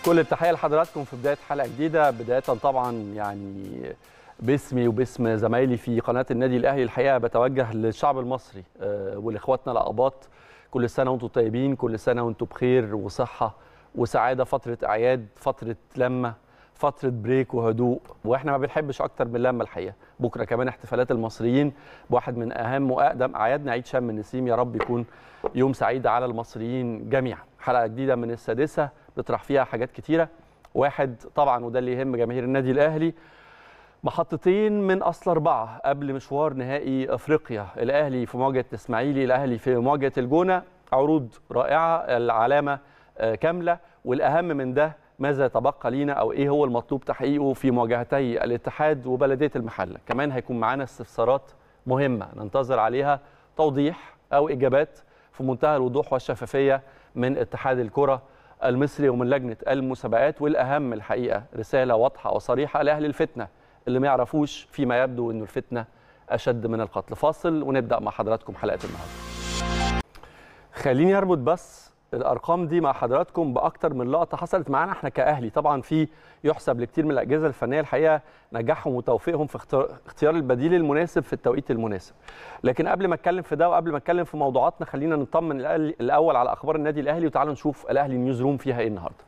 كل التحيه لحضراتكم في بدايه حلقه جديده بدايه طبعا يعني باسمي وباسم زمايلي في قناه النادي الاهلي الحقيقه بتوجه للشعب المصري آه، ولاخواتنا الاباط كل سنه وانتم طيبين كل سنه وانتم بخير وصحه وسعاده فتره اعياد فتره لمه فتره بريك وهدوء واحنا ما بنحبش اكتر من لمه الحقيقه بكره كمان احتفالات المصريين بواحد من اهم واقدم اعيادنا عيد شم النسيم يا رب يكون يوم سعيد على المصريين جميعا حلقه جديده من السادسه نطرح فيها حاجات كتيره واحد طبعا وده اللي يهم جماهير النادي الاهلي محطتين من اصل اربعه قبل مشوار نهائي افريقيا الاهلي في مواجهه الاسماعيلي الاهلي في مواجهه الجونه عروض رائعه العلامه آه، كامله والاهم من ده ماذا يتبقى لينا او ايه هو المطلوب تحقيقه في مواجهتي الاتحاد وبلديه المحله كمان هيكون معانا استفسارات مهمه ننتظر عليها توضيح او اجابات في منتهى الوضوح والشفافيه من اتحاد الكره المصري ومن لجنه المسابقات والاهم الحقيقه رساله واضحه وصريحه لاهل الفتنه اللي ما يعرفوش فيما يبدو انه الفتنه اشد من القتل فاصل ونبدا مع حضراتكم حلقه النهارده خليني اربط بس الارقام دي مع حضراتكم باكتر من لقطه حصلت معانا احنا كاهلي طبعا في يحسب لكتير من الاجهزه الفنيه الحقيقه نجاحهم وتوفيقهم في اختار- اختيار البديل المناسب في التوقيت المناسب لكن قبل ما اتكلم في ده وقبل ما اتكلم في موضوعاتنا خلينا نطمن الأهلي- الاول على اخبار النادي الاهلي وتعالوا نشوف الاهلي نيوز روم فيها ايه النهارده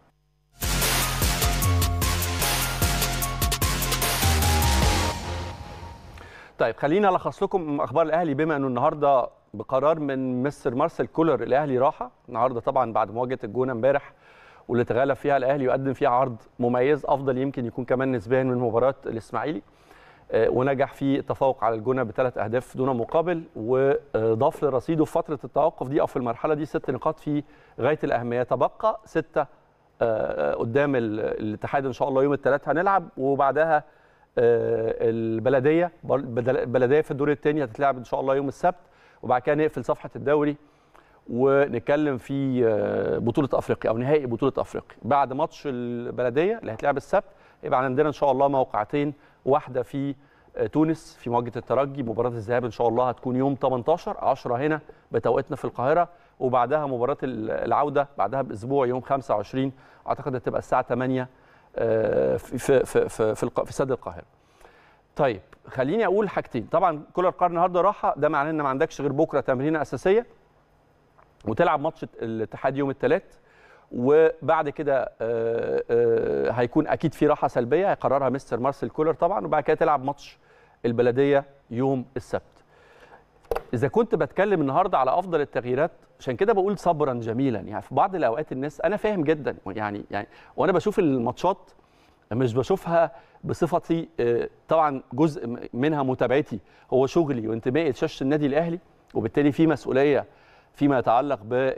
طيب خليني الخص لكم اخبار الاهلي بما انه النهارده بقرار من مستر مارسيل كولر الاهلي راحه النهارده طبعا بعد مواجهه الجونه امبارح واللي تغلب فيها الاهلي وقدم فيها عرض مميز افضل يمكن يكون كمان نسبيا من مباراه الاسماعيلي آه، ونجح في التفوق على الجونه بثلاث اهداف دون مقابل وضاف لرصيده في فتره التوقف دي او في المرحله دي ست نقاط في غايه الاهميه تبقى سته آه، قدام ال- الاتحاد ان شاء الله يوم الثلاث هنلعب وبعدها آه، البلديه بر- بدل- البلديه في الدور الثاني هتتلعب ان شاء الله يوم السبت وبعد كده نقفل صفحه الدوري ونتكلم في آه، بطوله افريقيا او نهائي بطوله افريقيا بعد ماتش البلديه اللي هيتلعب السبت يبقى عندنا ان شاء الله موقعتين واحده في آه، تونس في مواجهه الترجي مباراه الذهاب ان شاء الله هتكون يوم 18 10 هنا بتوقيتنا في القاهره وبعدها مباراه ال- العوده بعدها باسبوع يوم 25 اعتقد هتبقى الساعه 8 آه، في في في في, في, الق- في استاد القاهره طيب خليني اقول حاجتين طبعا كولر قرر النهارده راحه ده معناه ان ما عندكش غير بكره تمرينه اساسيه وتلعب ماتش الاتحاد يوم الثلاث وبعد كده آه، آه، هيكون اكيد في راحه سلبيه هيقررها مستر مارسيل كولر طبعا وبعد كده تلعب ماتش البلديه يوم السبت اذا كنت بتكلم النهارده على افضل التغييرات عشان كده بقول صبرا جميلا يعني في بعض الاوقات الناس انا فاهم جدا يعني يعني وانا بشوف الماتشات مش بشوفها بصفتي آه، طبعا جزء منها متابعتي هو شغلي وانتمائي لشاشه النادي الاهلي وبالتالي في مسؤوليه فيما يتعلق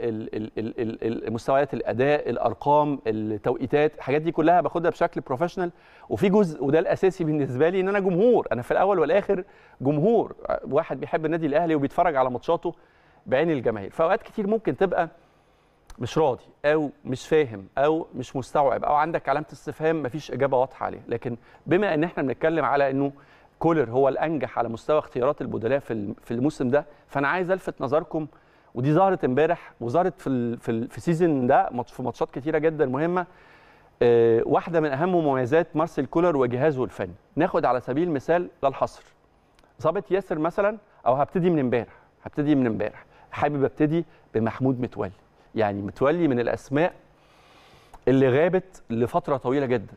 بمستويات الاداء الارقام التوقيتات الحاجات دي كلها باخدها بشكل بروفيشنال وفي جزء وده الاساسي بالنسبه لي ان انا جمهور انا في الاول والاخر جمهور واحد بيحب النادي الاهلي وبيتفرج على ماتشاته بعين الجماهير فاوقات كتير ممكن تبقى مش راضي او مش فاهم او مش مستوعب او عندك علامه استفهام مفيش اجابه واضحه عليها لكن بما ان احنا بنتكلم على انه كولر هو الانجح على مستوى اختيارات البدلاء في الم- في الموسم ده فانا عايز الفت نظركم ودي ظهرت امبارح وظهرت في ال في ال في سيزون ده ماتش- في ماتشات كتيره جدا مهمه آه، واحده من اهم مميزات مارسيل كولر وجهازه الفني ناخد على سبيل المثال لا الحصر اصابه ياسر مثلا او هبتدي من امبارح هبتدي من امبارح حابب ابتدي بمحمود متولي يعني متولي من الاسماء اللي غابت لفتره طويله جدا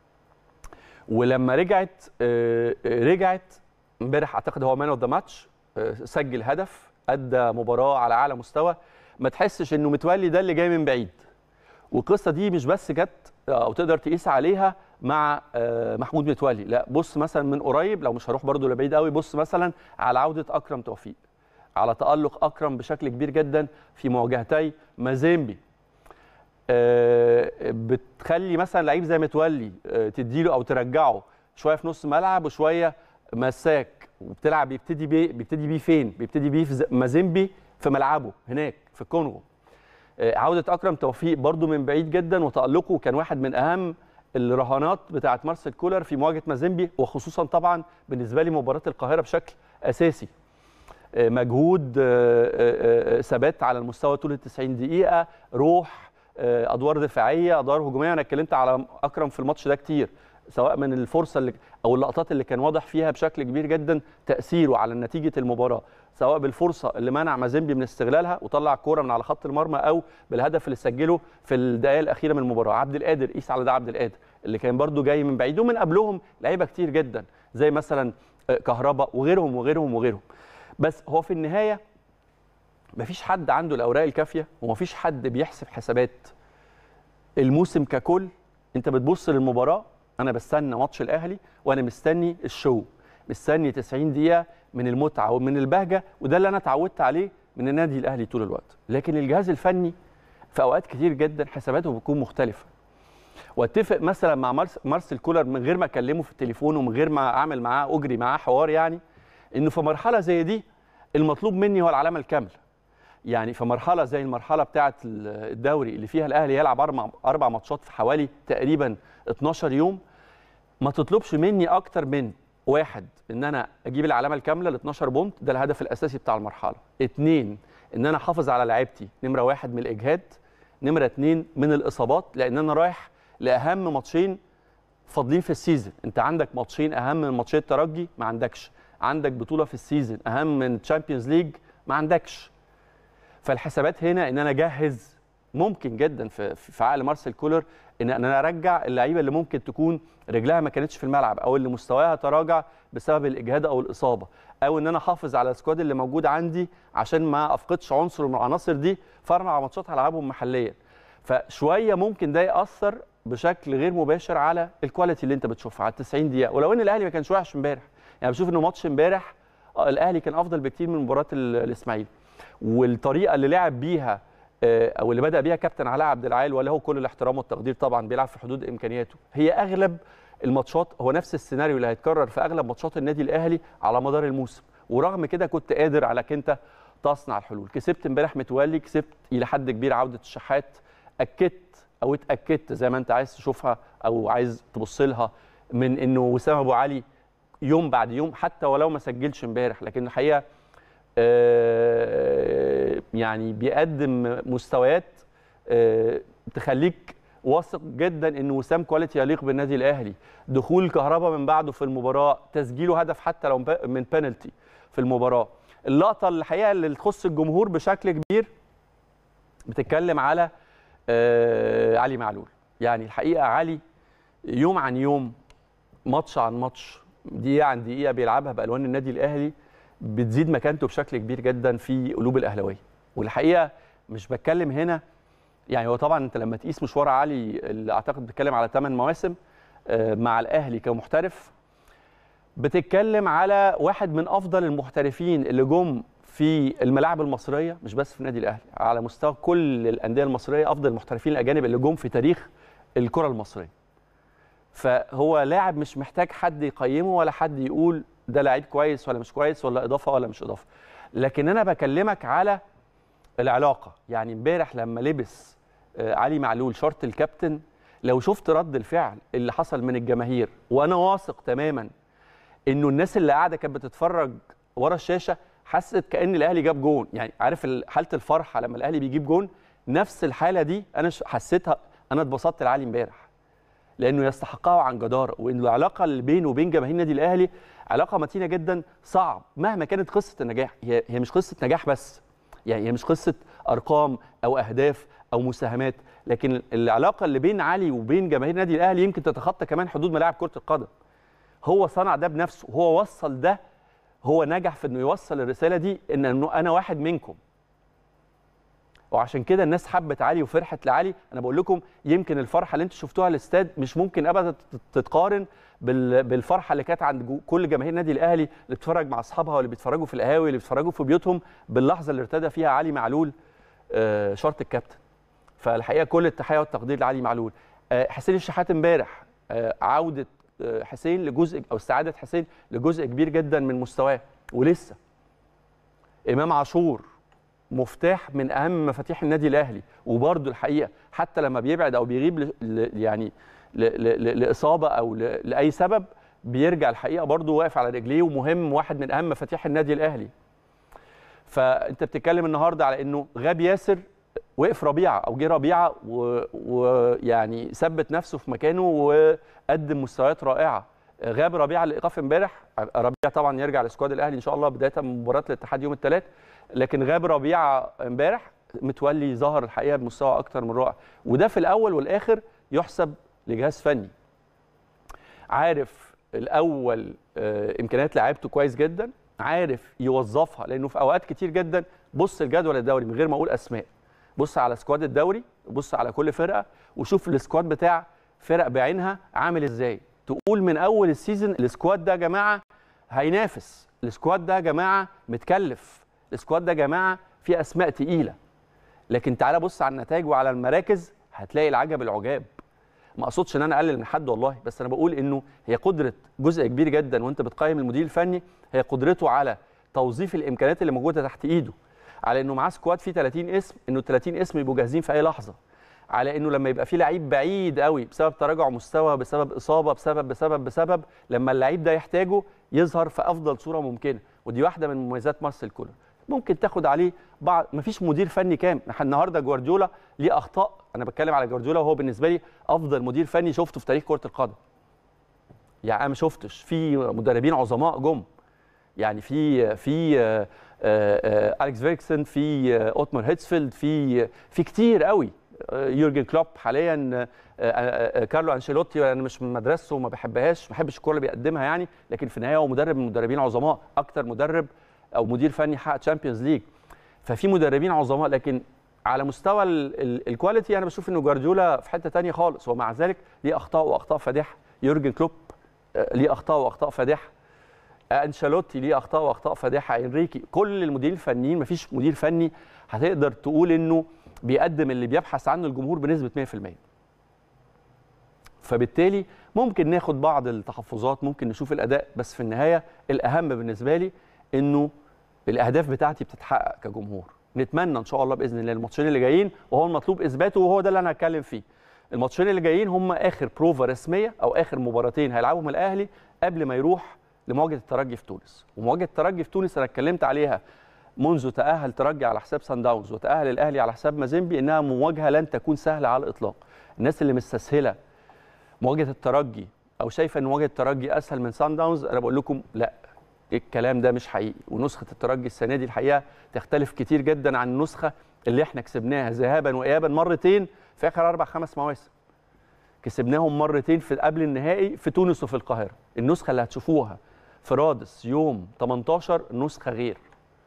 ولما رجعت آه، آه، رجعت امبارح اعتقد هو مان اوف ذا ماتش سجل هدف ادى مباراه على اعلى مستوى ما تحسش انه متولي ده اللي جاي من بعيد والقصه دي مش بس جت او تقدر تقيس عليها مع آه، محمود متولي لا بص مثلا من قريب لو مش هروح برضو لبعيد قوي بص مثلا على عوده اكرم توفيق على تالق اكرم بشكل كبير جدا في مواجهتي مازيمبي آه، بتخلي مثلا لعيب زي متولي آه، تديله او ترجعه شويه في نص ملعب وشويه مساك وبتلعب بيبتدي بيه بيبتدي بيه فين؟ بيبتدي بيه في ز- مازيمبي في ملعبه هناك في الكونغو. آه، عوده اكرم توفيق برضو من بعيد جدا وتالقه كان واحد من اهم الرهانات بتاعه مارسيل كولر في مواجهه مازيمبي وخصوصا طبعا بالنسبه لي مباراه القاهره بشكل اساسي. آه، مجهود آه، آه، آه، ثبات على المستوى طول ال 90 دقيقه روح آه، ادوار دفاعيه ادوار هجوميه انا اتكلمت على اكرم في الماتش ده كتير سواء من الفرصه اللي او اللقطات اللي كان واضح فيها بشكل كبير جدا تاثيره على نتيجه المباراه سواء بالفرصه اللي منع مازيمبي من استغلالها وطلع الكوره من على خط المرمى او بالهدف اللي سجله في الدقائق الاخيره من المباراه عبد القادر قيس على ده عبد القادر اللي كان برده جاي من بعيد ومن قبلهم لعيبه كتير جدا زي مثلا آه، كهربا وغيرهم وغيرهم وغيرهم بس هو في النهايه مفيش حد عنده الاوراق الكافيه ومفيش حد بيحسب حسابات الموسم ككل انت بتبص للمباراه انا بستنى ماتش الاهلي وانا مستني الشو مستني 90 دقيقه من المتعه ومن البهجه وده اللي انا اتعودت عليه من النادي الاهلي طول الوقت لكن الجهاز الفني في اوقات كتير جدا حساباته بتكون مختلفه واتفق مثلا مع مارس مارسيل كولر من غير ما اكلمه في التليفون ومن غير ما اعمل معاه اجري معاه حوار يعني انه في مرحله زي دي المطلوب مني هو العلامه الكامله يعني في مرحله زي المرحله بتاعه الدوري اللي فيها الاهلي يلعب اربع اربع ماتشات في حوالي تقريبا 12 يوم ما تطلبش مني اكتر من واحد ان انا اجيب العلامه الكامله ل 12 بونت ده الهدف الاساسي بتاع المرحله اثنين ان انا احافظ على لعيبتي نمره واحد من الاجهاد نمره اثنين من الاصابات لان انا رايح لاهم ماتشين فاضلين في السيزون انت عندك ماتشين اهم من ماتشين الترجي ما عندكش عندك بطوله في السيزون اهم من تشامبيونز ليج ما عندكش فالحسابات هنا ان انا اجهز ممكن جدا في في عقل مارسيل كولر ان انا ارجع اللعيبه اللي ممكن تكون رجلها ما كانتش في الملعب او اللي مستواها تراجع بسبب الاجهاد او الاصابه او ان انا احافظ على السكواد اللي موجود عندي عشان ما افقدش عنصر من العناصر دي في اربع ماتشات هلعبهم محليا فشويه ممكن ده ياثر بشكل غير مباشر على الكواليتي اللي انت بتشوفها على 90 دقيقه ولو ان الاهلي ما كانش وحش امبارح يعني بشوف انه ماتش امبارح آه، الاهلي كان افضل بكتير من مباراه الاسماعيلي والطريقه اللي لعب بيها آه، او اللي بدا بيها كابتن علاء عبد العال وله كل الاحترام والتقدير طبعا بيلعب في حدود امكانياته هي اغلب الماتشات هو نفس السيناريو اللي هيتكرر في اغلب ماتشات النادي الاهلي على مدار الموسم ورغم كده كنت قادر على انت تصنع الحلول كسبت امبارح متولي كسبت الى حد كبير عوده الشحات اكدت او اتاكدت زي ما انت عايز تشوفها او عايز تبص لها من انه وسام ابو علي يوم بعد يوم حتى ولو ما سجلش امبارح لكن الحقيقه آه، يعني بيقدم مستويات آه، تخليك واثق جدا ان وسام كواليتي يليق بالنادي الاهلي دخول كهربا من بعده في المباراه تسجيله هدف حتى لو من بينالتي في المباراه اللقطه الحقيقه اللي تخص الجمهور بشكل كبير بتتكلم على آه علي معلول يعني الحقيقه علي يوم عن يوم ماتش عن ماتش دقيقه عن دقيقه بيلعبها بالوان النادي الاهلي بتزيد مكانته بشكل كبير جدا في قلوب الاهلاويه والحقيقه مش بتكلم هنا يعني هو طبعا انت لما تقيس مشوار علي اللي اعتقد بتتكلم على 8 مواسم آه، مع الاهلي كمحترف بتتكلم على واحد من افضل المحترفين اللي جم في الملاعب المصريه مش بس في النادي الاهلي على مستوى كل الانديه المصريه افضل المحترفين الاجانب اللي جم في تاريخ الكره المصريه فهو لاعب مش محتاج حد يقيمه ولا حد يقول ده لعيب كويس ولا مش كويس ولا اضافه ولا مش اضافه لكن انا بكلمك على العلاقه يعني امبارح لما لبس آه، علي معلول شرط الكابتن لو شفت رد الفعل اللي حصل من الجماهير وانا واثق تماما انه الناس اللي قاعده كانت بتتفرج ورا الشاشه حست كان الاهلي جاب جون يعني عارف حاله الفرحه لما الاهلي بيجيب جون نفس الحاله دي انا حسيتها انا اتبسطت لعلي امبارح لانه يستحقها عن جداره وان العلاقه اللي بينه وبين جماهير النادي الاهلي علاقه متينه جدا صعب مهما كانت قصه النجاح هي هي مش قصه نجاح بس يعني هي مش قصه ارقام او اهداف او مساهمات لكن العلاقه اللي بين علي وبين جماهير النادي الاهلي يمكن تتخطى كمان حدود ملاعب كره القدم هو صنع ده بنفسه هو وصل ده هو نجح في انه يوصل الرساله دي ان انا واحد منكم وعشان كده الناس حبت علي وفرحت لعلي انا بقول لكم يمكن الفرحه اللي انتم شفتوها على الاستاد مش ممكن ابدا تتقارن بالفرحه اللي كانت عند كل جماهير النادي الاهلي اللي بتتفرج مع اصحابها واللي بيتفرجوا في القهاوي اللي بيتفرجوا في بيوتهم باللحظه اللي ارتدى فيها علي معلول آه، شرط الكابتن فالحقيقه كل التحيه والتقدير لعلي معلول آه، حسين الشحات امبارح آه، عوده حسين لجزء او استعاده حسين لجزء كبير جدا من مستواه ولسه امام عاشور مفتاح من اهم مفاتيح النادي الاهلي وبرده الحقيقه حتى لما بيبعد او بيغيب يعني لاصابه او لاي سبب بيرجع الحقيقه برده واقف على رجليه ومهم واحد من اهم مفاتيح النادي الاهلي فانت بتتكلم النهارده على انه غاب ياسر وقف ربيعه او جه ربيعه ويعني ثبت نفسه في مكانه وقدم مستويات رائعه غاب ربيعه الايقاف امبارح ربيعه طبعا يرجع لسكواد الاهلي ان شاء الله بدايه من مباراه الاتحاد يوم الثلاث لكن غاب ربيعه امبارح متولي ظهر الحقيقه بمستوى اكتر من رائع وده في الاول والاخر يحسب لجهاز فني عارف الاول امكانيات لعيبته كويس جدا عارف يوظفها لانه في اوقات كتير جدا بص الجدول الدوري من غير ما اقول اسماء بص على سكواد الدوري بص على كل فرقه وشوف السكواد بتاع فرق بعينها عامل ازاي تقول من اول السيزون السكواد ده يا جماعه هينافس السكواد ده يا جماعه متكلف السكواد ده يا جماعه فيه اسماء تقيله لكن تعالى بص على النتائج وعلى المراكز هتلاقي العجب العجاب ما اقصدش ان انا اقلل من حد والله بس انا بقول انه هي قدره جزء كبير جدا وانت بتقيم المدير الفني هي قدرته على توظيف الامكانيات اللي موجوده تحت ايده على انه معاه سكواد فيه 30 اسم انه 30 اسم يبقوا جاهزين في اي لحظه على انه لما يبقى في لعيب بعيد قوي بسبب تراجع مستوى بسبب اصابه بسبب بسبب بسبب لما اللعيب ده يحتاجه يظهر في افضل صوره ممكنه ودي واحده من مميزات مارسيل كولر ممكن تاخد عليه بعض مفيش مدير فني كام النهارده جوارديولا ليه اخطاء انا بتكلم على جوارديولا وهو بالنسبه لي افضل مدير فني شفته في تاريخ كره القدم يعني انا ما شفتش في مدربين عظماء جم يعني في في آآ آآ اليكس فيركسون في اوتمار هيتسفيلد في في كتير قوي يورجن كلوب حاليا كارلو انشيلوتي انا مش من مدرسته وما بحبهاش ما بحبش الكوره اللي بيقدمها يعني لكن في النهايه هو مدرب من المدربين العظماء اكتر مدرب او مدير فني حقق تشامبيونز ليج ففي مدربين عظماء لكن على مستوى الكواليتي انا بشوف انه جوارديولا في حته ثانيه خالص ومع ذلك ليه اخطاء واخطاء فادحه يورجن كلوب ليه اخطاء واخطاء فادحه انشيلوتي ليه اخطاء واخطاء فادحه انريكي كل المديرين الفنيين مفيش مدير فني هتقدر تقول انه بيقدم اللي بيبحث عنه الجمهور بنسبه 100% فبالتالي ممكن ناخد بعض التحفظات ممكن نشوف الاداء بس في النهايه الاهم بالنسبه لي انه الاهداف بتاعتي بتتحقق كجمهور نتمنى ان شاء الله باذن الله الماتشين اللي جايين وهو المطلوب اثباته وهو ده اللي انا هتكلم فيه الماتشين اللي جايين هم اخر بروفا رسميه او اخر مباراتين هيلعبهم الاهلي قبل ما يروح لمواجهه الترجي في تونس ومواجهه الترجي في تونس انا اتكلمت عليها منذ تاهل ترجي على حساب سان داونز وتاهل الاهلي على حساب مازيمبي انها مواجهه لن تكون سهله على الاطلاق الناس اللي مستسهله مواجهه الترجي او شايفه ان مواجهه الترجي اسهل من سان داونز انا بقول لكم لا الكلام ده مش حقيقي ونسخه الترجي السنه دي الحقيقه تختلف كتير جدا عن النسخه اللي احنا كسبناها ذهابا وايابا مرتين في اخر اربع خمس مواسم كسبناهم مرتين في قبل النهائي في تونس وفي القاهره النسخه اللي هتشوفوها في رادس يوم 18 نسخه غير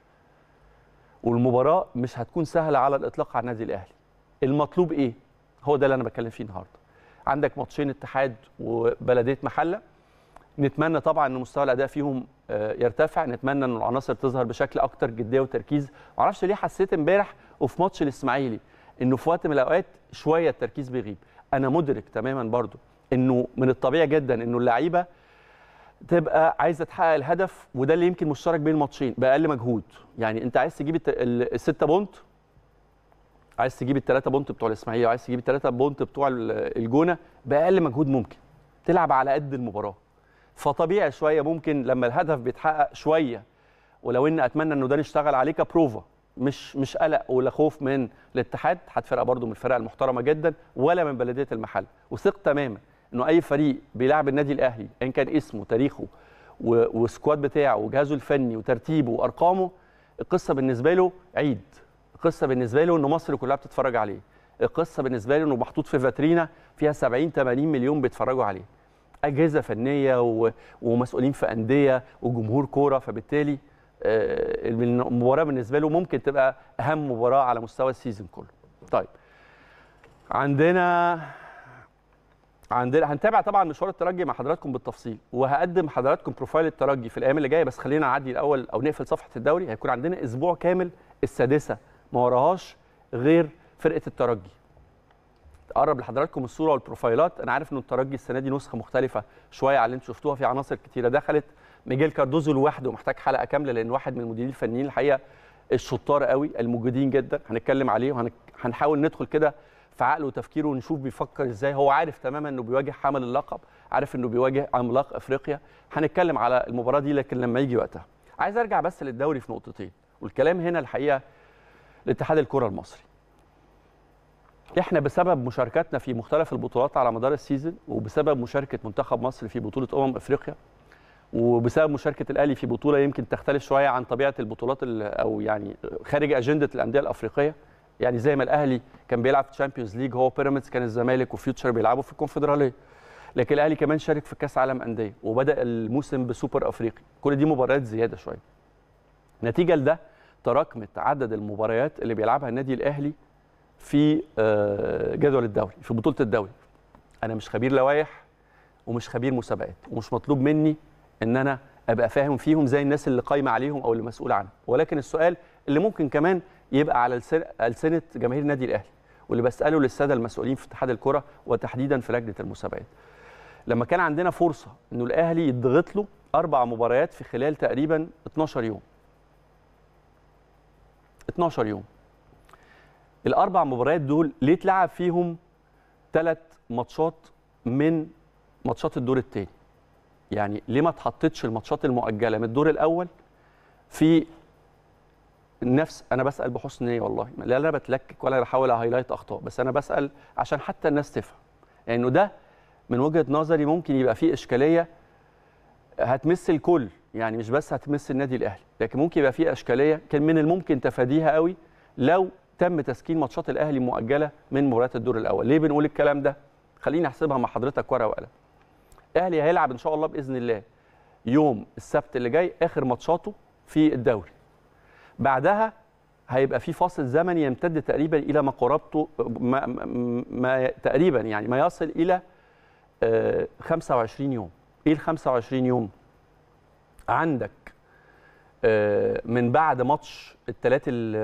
والمباراه مش هتكون سهله على الاطلاق على النادي الاهلي المطلوب ايه هو ده اللي انا بتكلم فيه النهارده عندك ماتشين اتحاد وبلديه محله نتمنى طبعا ان مستوى الاداء فيهم يرتفع نتمنى ان العناصر تظهر بشكل اكتر جديه وتركيز معرفش ليه حسيت امبارح وفي ماتش الاسماعيلي انه في وقت من الاوقات شويه التركيز بيغيب انا مدرك تماما برضو انه من الطبيعي جدا انه اللعيبه تبقى عايزه تحقق الهدف وده اللي يمكن مشترك بين الماتشين باقل مجهود يعني انت عايز تجيب الستة بونت عايز تجيب الثلاثة بونت بتوع الاسماعيلي وعايز تجيب الثلاثة بونت بتوع الجونه باقل مجهود ممكن تلعب على قد المباراه فطبيعي شويه ممكن لما الهدف بيتحقق شويه ولو ان اتمنى انه ده نشتغل عليه كبروفا مش مش قلق ولا خوف من الاتحاد اتحاد فرقه برده من الفرق المحترمه جدا ولا من بلديه المحل وثق تماما انه اي فريق بيلعب النادي الاهلي ان كان اسمه تاريخه والسكواد بتاعه وجهازه الفني وترتيبه وارقامه القصه بالنسبه له عيد القصه بالنسبه له ان مصر كلها بتتفرج عليه القصه بالنسبه له انه محطوط في فاترينا فيها 70 80 مليون بيتفرجوا عليه اجهزه فنيه ومسؤولين في انديه وجمهور كوره فبالتالي المباراه بالنسبه له ممكن تبقى اهم مباراه على مستوى السيزون كله. طيب عندنا عندنا هنتابع طبعا مشوار الترجي مع حضراتكم بالتفصيل وهقدم حضراتكم بروفايل الترجي في الايام اللي جايه بس خلينا نعدي الاول او نقفل صفحه الدوري هيكون عندنا اسبوع كامل السادسه ما وراهاش غير فرقه الترجي. اقرب لحضراتكم الصوره والبروفايلات انا عارف ان الترجي السنه دي نسخه مختلفه شويه على اللي انتم شفتوها في عناصر كتيره دخلت ميجيل كاردوزو لوحده محتاج حلقه كامله لان واحد من المديرين الفنيين الحقيقه الشطار قوي المجيدين جدا هنتكلم عليه وهنحاول ندخل كده في عقله وتفكيره ونشوف بيفكر ازاي هو عارف تماما انه بيواجه حامل اللقب عارف انه بيواجه عملاق افريقيا هنتكلم على المباراه دي لكن لما يجي وقتها عايز ارجع بس للدوري في نقطتين والكلام هنا الحقيقه لاتحاد الكره المصري احنا بسبب مشاركتنا في مختلف البطولات على مدار السيزون وبسبب مشاركه منتخب مصر في بطوله امم افريقيا وبسبب مشاركه الاهلي في بطوله يمكن تختلف شويه عن طبيعه البطولات او يعني خارج اجنده الانديه الافريقيه يعني زي ما الاهلي كان بيلعب في الشامبيونز ليج هو بيراميدز كان الزمالك وفيوتشر بيلعبوا في الكونفدراليه لكن الاهلي كمان شارك في كاس عالم انديه وبدا الموسم بسوبر افريقي كل دي مباريات زياده شويه نتيجه لده تراكمت عدد المباريات اللي بيلعبها النادي الاهلي في جدول الدوري في بطوله الدوري انا مش خبير لوائح ومش خبير مسابقات ومش مطلوب مني ان انا ابقى فاهم فيهم زي الناس اللي قايمه عليهم او اللي مسؤول عنهم ولكن السؤال اللي ممكن كمان يبقى على السنه جماهير النادي الاهلي واللي بساله للساده المسؤولين في اتحاد الكره وتحديدا في لجنه المسابقات لما كان عندنا فرصه انه الاهلي يضغط له اربع مباريات في خلال تقريبا 12 يوم 12 يوم الاربع مباريات دول ليه اتلعب فيهم ثلاث ماتشات من ماتشات الدور الثاني يعني ليه ما اتحطتش الماتشات المؤجله من الدور الاول في نفس انا بسال بحسن نيه والله لا انا بتلكك ولا بحاول هايلايت اخطاء بس انا بسال عشان حتى الناس تفهم لانه يعني ده من وجهه نظري ممكن يبقى فيه اشكاليه هتمس الكل يعني مش بس هتمس النادي الاهلي لكن ممكن يبقى فيه اشكاليه كان من الممكن تفاديها قوي لو تم تسكين ماتشات الاهلي مؤجله من مباريات الدور الاول ليه بنقول الكلام ده خليني احسبها مع حضرتك ورقه وقلم الاهلي هيلعب ان شاء الله باذن الله يوم السبت اللي جاي اخر ماتشاته في الدوري بعدها هيبقى في فاصل زمني يمتد تقريبا الى ما قرابته ما, ما تقريبا يعني ما يصل الى 25 يوم ايه ال 25 يوم عندك من بعد ماتش الثلاث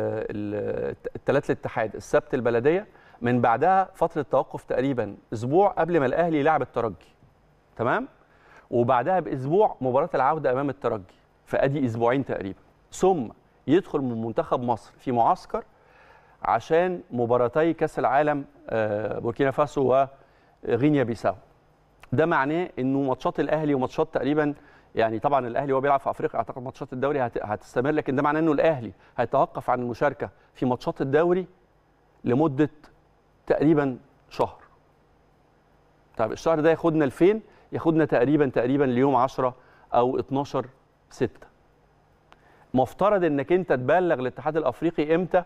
الثلاث الاتحاد السبت البلديه من بعدها فتره توقف تقريبا اسبوع قبل ما الاهلي يلعب الترجي تمام وبعدها باسبوع مباراه العوده امام الترجي فادي اسبوعين تقريبا ثم يدخل من منتخب مصر في معسكر عشان مباراتي كاس العالم بوركينا فاسو وغينيا بيساو ده معناه انه ماتشات الاهلي وماتشات تقريبا يعني طبعا الاهلي وهو بيلعب في افريقيا اعتقد ماتشات الدوري هتستمر لكن ده معناه انه الاهلي هيتوقف عن المشاركه في ماتشات الدوري لمده تقريبا شهر طيب الشهر ده ياخدنا لفين ياخدنا تقريبا تقريبا ليوم 10 او 12 6 مفترض انك انت تبلغ الاتحاد الافريقي امتى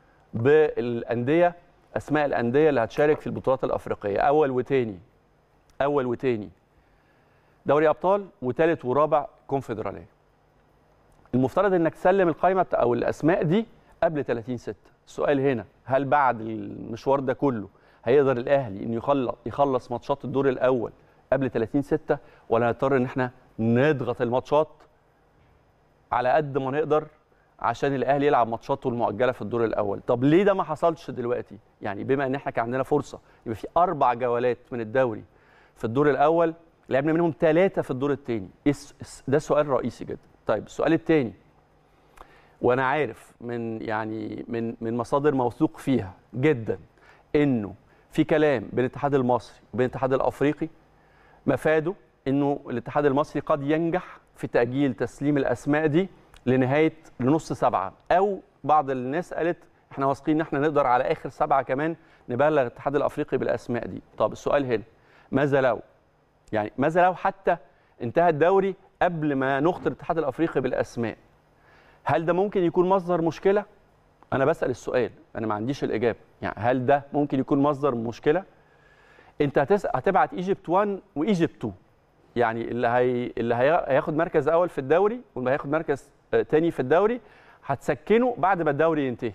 بالانديه اسماء الانديه اللي هتشارك في البطولات الافريقيه اول وتاني اول وتاني دوري ابطال وثالث ورابع كونفدراليه المفترض انك تسلم القائمه او الاسماء دي قبل 30 6 السؤال هنا هل بعد المشوار ده كله هيقدر الاهلي انه يخلص يخلص ماتشات الدور الاول قبل 30 6 ولا هنضطر ان احنا نضغط الماتشات على قد ما نقدر عشان الاهلي يلعب ماتشاته المؤجله في الدور الاول طب ليه ده ما حصلش دلوقتي يعني بما ان احنا كان عندنا فرصه يبقى في اربع جولات من الدوري في الدور الاول لعبنا منهم ثلاثه في الدور الثاني ده سؤال رئيسي جدا طيب السؤال الثاني وانا عارف من يعني من من مصادر موثوق فيها جدا انه في كلام بين الاتحاد المصري وبين الاتحاد الافريقي مفاده انه الاتحاد المصري قد ينجح في تاجيل تسليم الاسماء دي لنهايه لنص سبعه او بعض الناس قالت احنا واثقين ان احنا نقدر على اخر سبعه كمان نبلغ الاتحاد الافريقي بالاسماء دي طب السؤال هنا ماذا لو يعني ماذا لو حتى انتهى الدوري قبل ما نخطر الاتحاد الافريقي بالاسماء هل ده ممكن يكون مصدر مشكله انا بسال السؤال انا ما عنديش الاجابه يعني هل ده ممكن يكون مصدر مشكله انت هتس... هتبعت ايجيبت 1 وايجيبت 2 يعني اللي هي... اللي هي... هياخد مركز اول في الدوري واللي هياخد مركز تاني في الدوري هتسكنه بعد ما الدوري ينتهي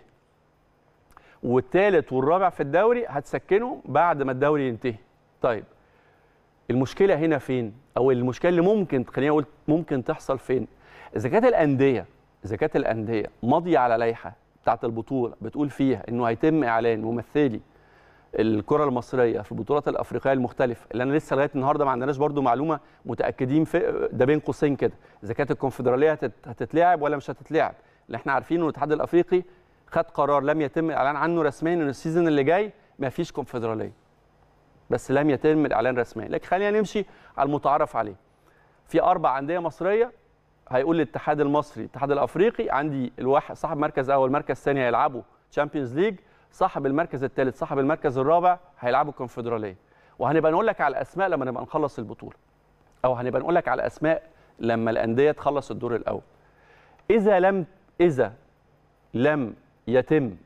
والثالث والرابع في الدوري هتسكنه بعد ما الدوري ينتهي طيب المشكله هنا فين او المشكله اللي ممكن خليني اقول ممكن تحصل فين اذا كانت الانديه اذا كانت الانديه ماضيه على لائحه بتاعه البطوله بتقول فيها انه هيتم اعلان ممثلي الكره المصريه في البطولات الافريقيه المختلفه اللي انا لسه لغايه النهارده ما عندناش برضو معلومه متاكدين في ده بين قوسين كده اذا كانت الكونفدراليه هتتلعب ولا مش هتتلعب اللي احنا عارفين ان الاتحاد الافريقي خد قرار لم يتم الاعلان عنه رسميا ان السيزون اللي جاي ما فيش كونفدراليه بس لم يتم الاعلان رسميا لكن خلينا نمشي على المتعارف عليه في اربع انديه مصريه هيقول الاتحاد المصري الاتحاد الافريقي عندي الواحد صاحب مركز اول مركز ثاني هيلعبوا تشامبيونز ليج صاحب المركز الثالث صاحب المركز الرابع هيلعبوا الكونفدراليه وهنبقى نقول لك على اسماء لما نبقى نخلص البطوله او هنبقى نقول لك على اسماء لما الانديه تخلص الدور الاول اذا لم اذا لم يتم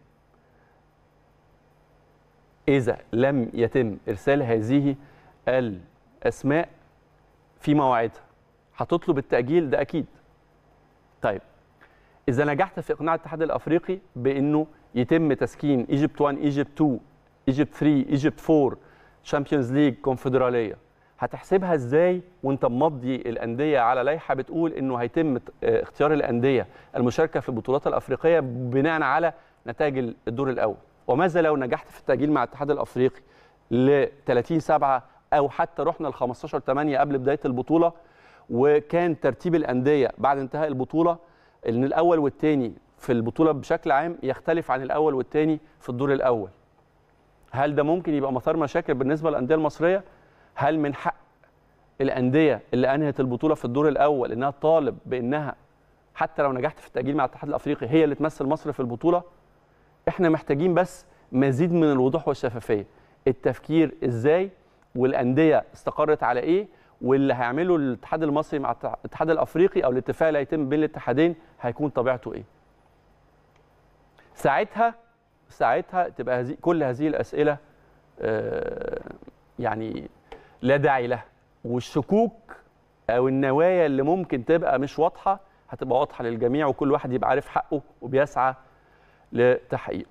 اذا لم يتم ارسال هذه الاسماء في مواعيدها هتطلب التاجيل ده اكيد طيب اذا نجحت في اقناع الاتحاد الافريقي بانه يتم تسكين ايجيبت 1 ايجيبت 2 ايجيبت 3 ايجيبت 4 شامبيونز ليج كونفدراليه هتحسبها ازاي وانت ممضي الانديه على لائحه بتقول انه هيتم اختيار الانديه المشاركه في البطولات الافريقيه بناء على نتائج الدور الاول وماذا لو نجحت في التاجيل مع الاتحاد الافريقي ل 30 7 او حتى رحنا ل 15 8 قبل بدايه البطوله وكان ترتيب الانديه بعد انتهاء البطوله ان الاول والثاني في البطوله بشكل عام يختلف عن الاول والثاني في الدور الاول هل ده ممكن يبقى مثار مشاكل بالنسبه للانديه المصريه هل من حق الانديه اللي انهت البطوله في الدور الاول انها تطالب بانها حتى لو نجحت في التاجيل مع الاتحاد الافريقي هي اللي تمثل مصر في البطوله احنا محتاجين بس مزيد من الوضوح والشفافيه التفكير ازاي والانديه استقرت على ايه واللي هيعمله الاتحاد المصري مع الاتحاد الافريقي او الاتفاق اللي هيتم بين الاتحادين هيكون طبيعته ايه ساعتها ساعتها تبقى هذه كل هذه الاسئله آه يعني لا داعي لها والشكوك او النوايا اللي ممكن تبقى مش واضحه هتبقى واضحه للجميع وكل واحد يبقى عارف حقه وبيسعى لتحقيقه.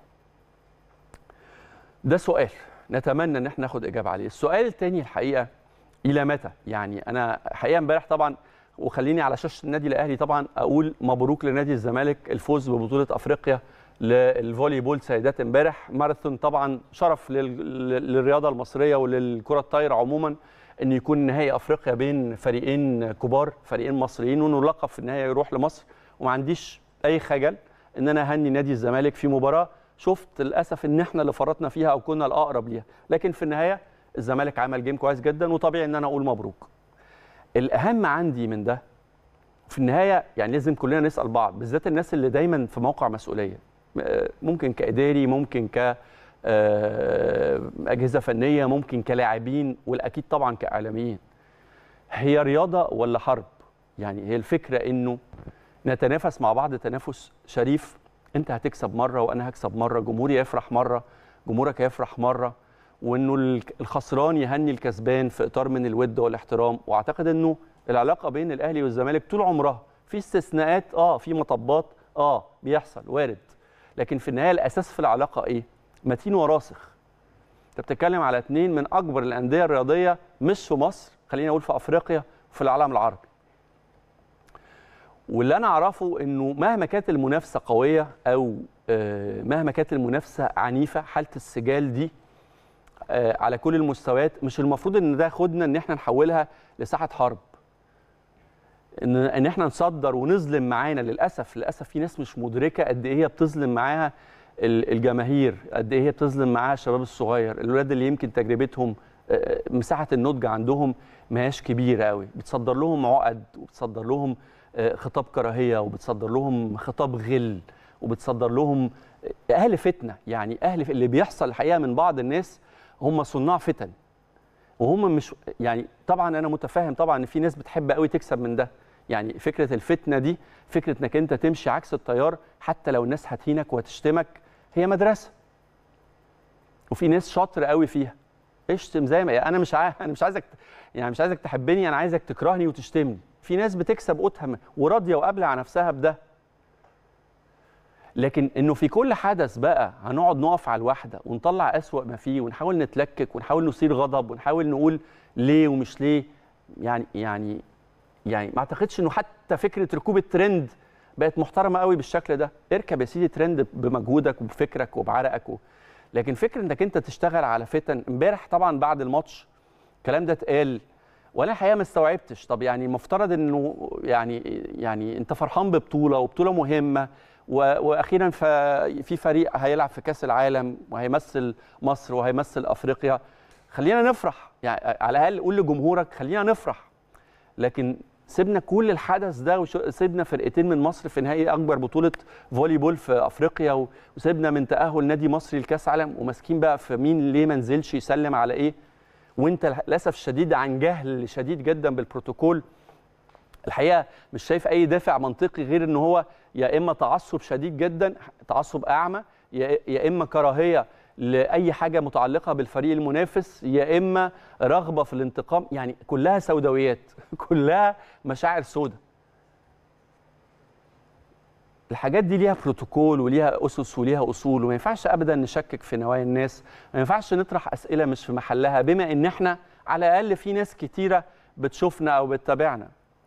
ده سؤال نتمنى ان احنا ناخد اجابه عليه. السؤال الثاني الحقيقه الى متى؟ يعني انا حقيقه امبارح طبعا وخليني على شاشه النادي الاهلي طبعا اقول مبروك لنادي الزمالك الفوز ببطوله افريقيا للفولي بول سيدات امبارح ماراثون طبعا شرف للرياضه المصريه وللكره الطايره عموما ان يكون نهائي افريقيا بين فريقين كبار فريقين مصريين وانه اللقب في النهايه يروح لمصر وما عنديش اي خجل ان انا اهني نادي الزمالك في مباراه شفت للاسف ان احنا اللي فرطنا فيها او كنا الاقرب ليها لكن في النهايه الزمالك عمل جيم كويس جدا وطبيعي ان انا اقول مبروك الاهم عندي من ده في النهايه يعني لازم كلنا نسال بعض بالذات الناس اللي دايما في موقع مسؤوليه ممكن كاداري ممكن ك اجهزه فنيه ممكن كلاعبين والاكيد طبعا كاعلاميين هي رياضه ولا حرب يعني هي الفكره انه نتنافس مع بعض تنافس شريف انت هتكسب مره وانا هكسب مره جمهوري يفرح مره جمهورك هيفرح مره وانه الخسران يهني الكسبان في اطار من الود والاحترام واعتقد انه العلاقه بين الاهلي والزمالك طول عمرها في استثناءات اه في مطبات اه بيحصل وارد لكن في النهايه الاساس في العلاقه ايه متين وراسخ انت بتتكلم على اثنين من اكبر الانديه الرياضيه مش في مصر خلينا اقول في افريقيا وفي العالم العربي واللي انا اعرفه انه مهما كانت المنافسه قويه او مهما كانت المنافسه عنيفه حاله السجال دي على كل المستويات مش المفروض ان ده ياخدنا ان احنا نحولها لساحه حرب ان ان احنا نصدر ونظلم معانا للاسف للاسف في ناس مش مدركه قد ايه هي بتظلم معاها الجماهير قد ايه هي بتظلم معاها الشباب الصغير الولاد اللي يمكن تجربتهم مساحه النضج عندهم ما هياش كبيره قوي بتصدر لهم عقد وبتصدر لهم خطاب كراهيه وبتصدر لهم خطاب غل وبتصدر لهم اهل فتنه يعني اهل اللي بيحصل الحقيقه من بعض الناس هم صناع فتن وهم مش يعني طبعا انا متفاهم طبعا ان في ناس بتحب قوي تكسب من ده يعني فكره الفتنه دي فكره انك انت تمشي عكس التيار حتى لو الناس هتهينك وهتشتمك هي مدرسه وفي ناس شاطر قوي فيها اشتم زي ما انا مش عايز انا مش عايزك يعني مش عايزك تحبني انا عايزك تكرهني وتشتمني في ناس بتكسب قوتها وراضيه وقابله على نفسها بده لكن انه في كل حدث بقى هنقعد نقف على الواحده ونطلع اسوأ ما فيه ونحاول نتلكك ونحاول نثير غضب ونحاول نقول ليه ومش ليه يعني يعني يعني ما اعتقدش انه حتى فكره ركوب الترند بقت محترمه قوي بالشكل ده اركب يا سيدي ترند بمجهودك وبفكرك وبعرقك و... لكن فكره انك انت تشتغل على فتن امبارح طبعا بعد الماتش الكلام ده اتقال وانا الحقيقه ما استوعبتش طب يعني المفترض انه يعني يعني انت فرحان ببطوله وبطوله مهمه واخيرا في فريق هيلعب في كاس العالم وهيمثل مصر وهيمثل افريقيا خلينا نفرح يعني على الاقل قول لجمهورك خلينا نفرح لكن سيبنا كل الحدث ده وسيبنا فرقتين من مصر في نهائي اكبر بطوله فولي بول في افريقيا و- وسيبنا من تاهل نادي مصري لكاس عالم وماسكين بقى في مين ليه ما نزلش يسلم على ايه وانت للاسف الشديد عن جهل شديد جدا بالبروتوكول الحقيقه مش شايف اي دافع منطقي غير ان هو يا اما تعصب شديد جدا تعصب اعمى يا يا اما كراهيه لاي حاجه متعلقه بالفريق المنافس يا اما رغبه في الانتقام يعني كلها سوداويات كلها مشاعر سودة الحاجات دي ليها بروتوكول وليها اسس وليها اصول وما ينفعش ابدا نشكك في نوايا الناس ما ينفعش نطرح اسئله مش في محلها بما ان احنا على الاقل في ناس كتيره بتشوفنا او بتتابعنا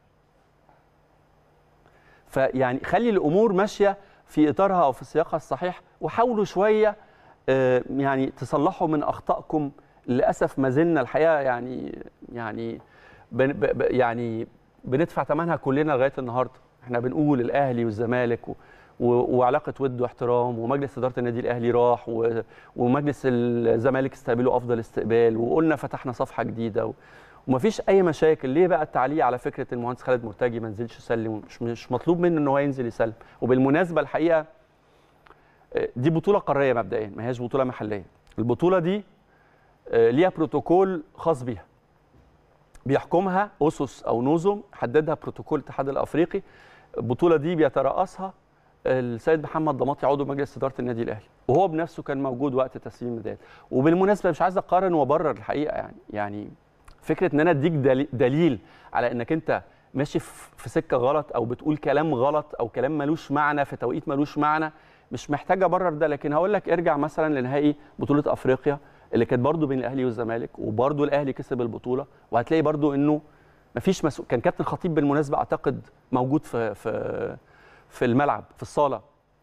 فيعني خلي الامور ماشيه في اطارها او في سياقها الصحيح وحاولوا شويه آه، يعني تصلحوا من اخطائكم للاسف ما زلنا الحقيقه يعني يعني بن ب- ب- يعني بندفع ثمنها كلنا لغايه النهارده احنا بنقول الاهلي والزمالك و و- وعلاقه ود واحترام ومجلس اداره النادي الاهلي راح و- ومجلس الزمالك استقبله افضل استقبال وقلنا فتحنا صفحه جديده و- ومفيش اي مشاكل ليه بقى التعليق على فكره المهندس خالد مرتجي ما نزلش يسلم مش مش مطلوب منه ان هو ينزل يسلم وبالمناسبه الحقيقه آه، دي بطوله قاريه مبدئيا ما هياش بطوله محليه البطوله دي آه، ليها بروتوكول خاص بيها بيحكمها اسس او نظم حددها بروتوكول الاتحاد الافريقي البطوله دي بيترأسها السيد محمد ضماطي عضو مجلس اداره النادي الاهلي وهو بنفسه كان موجود وقت تسليم الميداليه وبالمناسبه مش عايز اقارن وابرر الحقيقه يعني يعني فكره ان انا اديك دلي- دليل على انك انت ماشي في في سكه غلط او بتقول كلام غلط او كلام ملوش معنى في توقيت ملوش معنى مش محتاج ابرر ده لكن هقول لك ارجع مثلا لنهائي بطوله افريقيا اللي كانت برضو بين الاهلي والزمالك وبرضو الاهلي كسب البطوله وهتلاقي برضو انه مفيش مسؤول كان كابتن خطيب بالمناسبه اعتقد موجود في في في الملعب في الصاله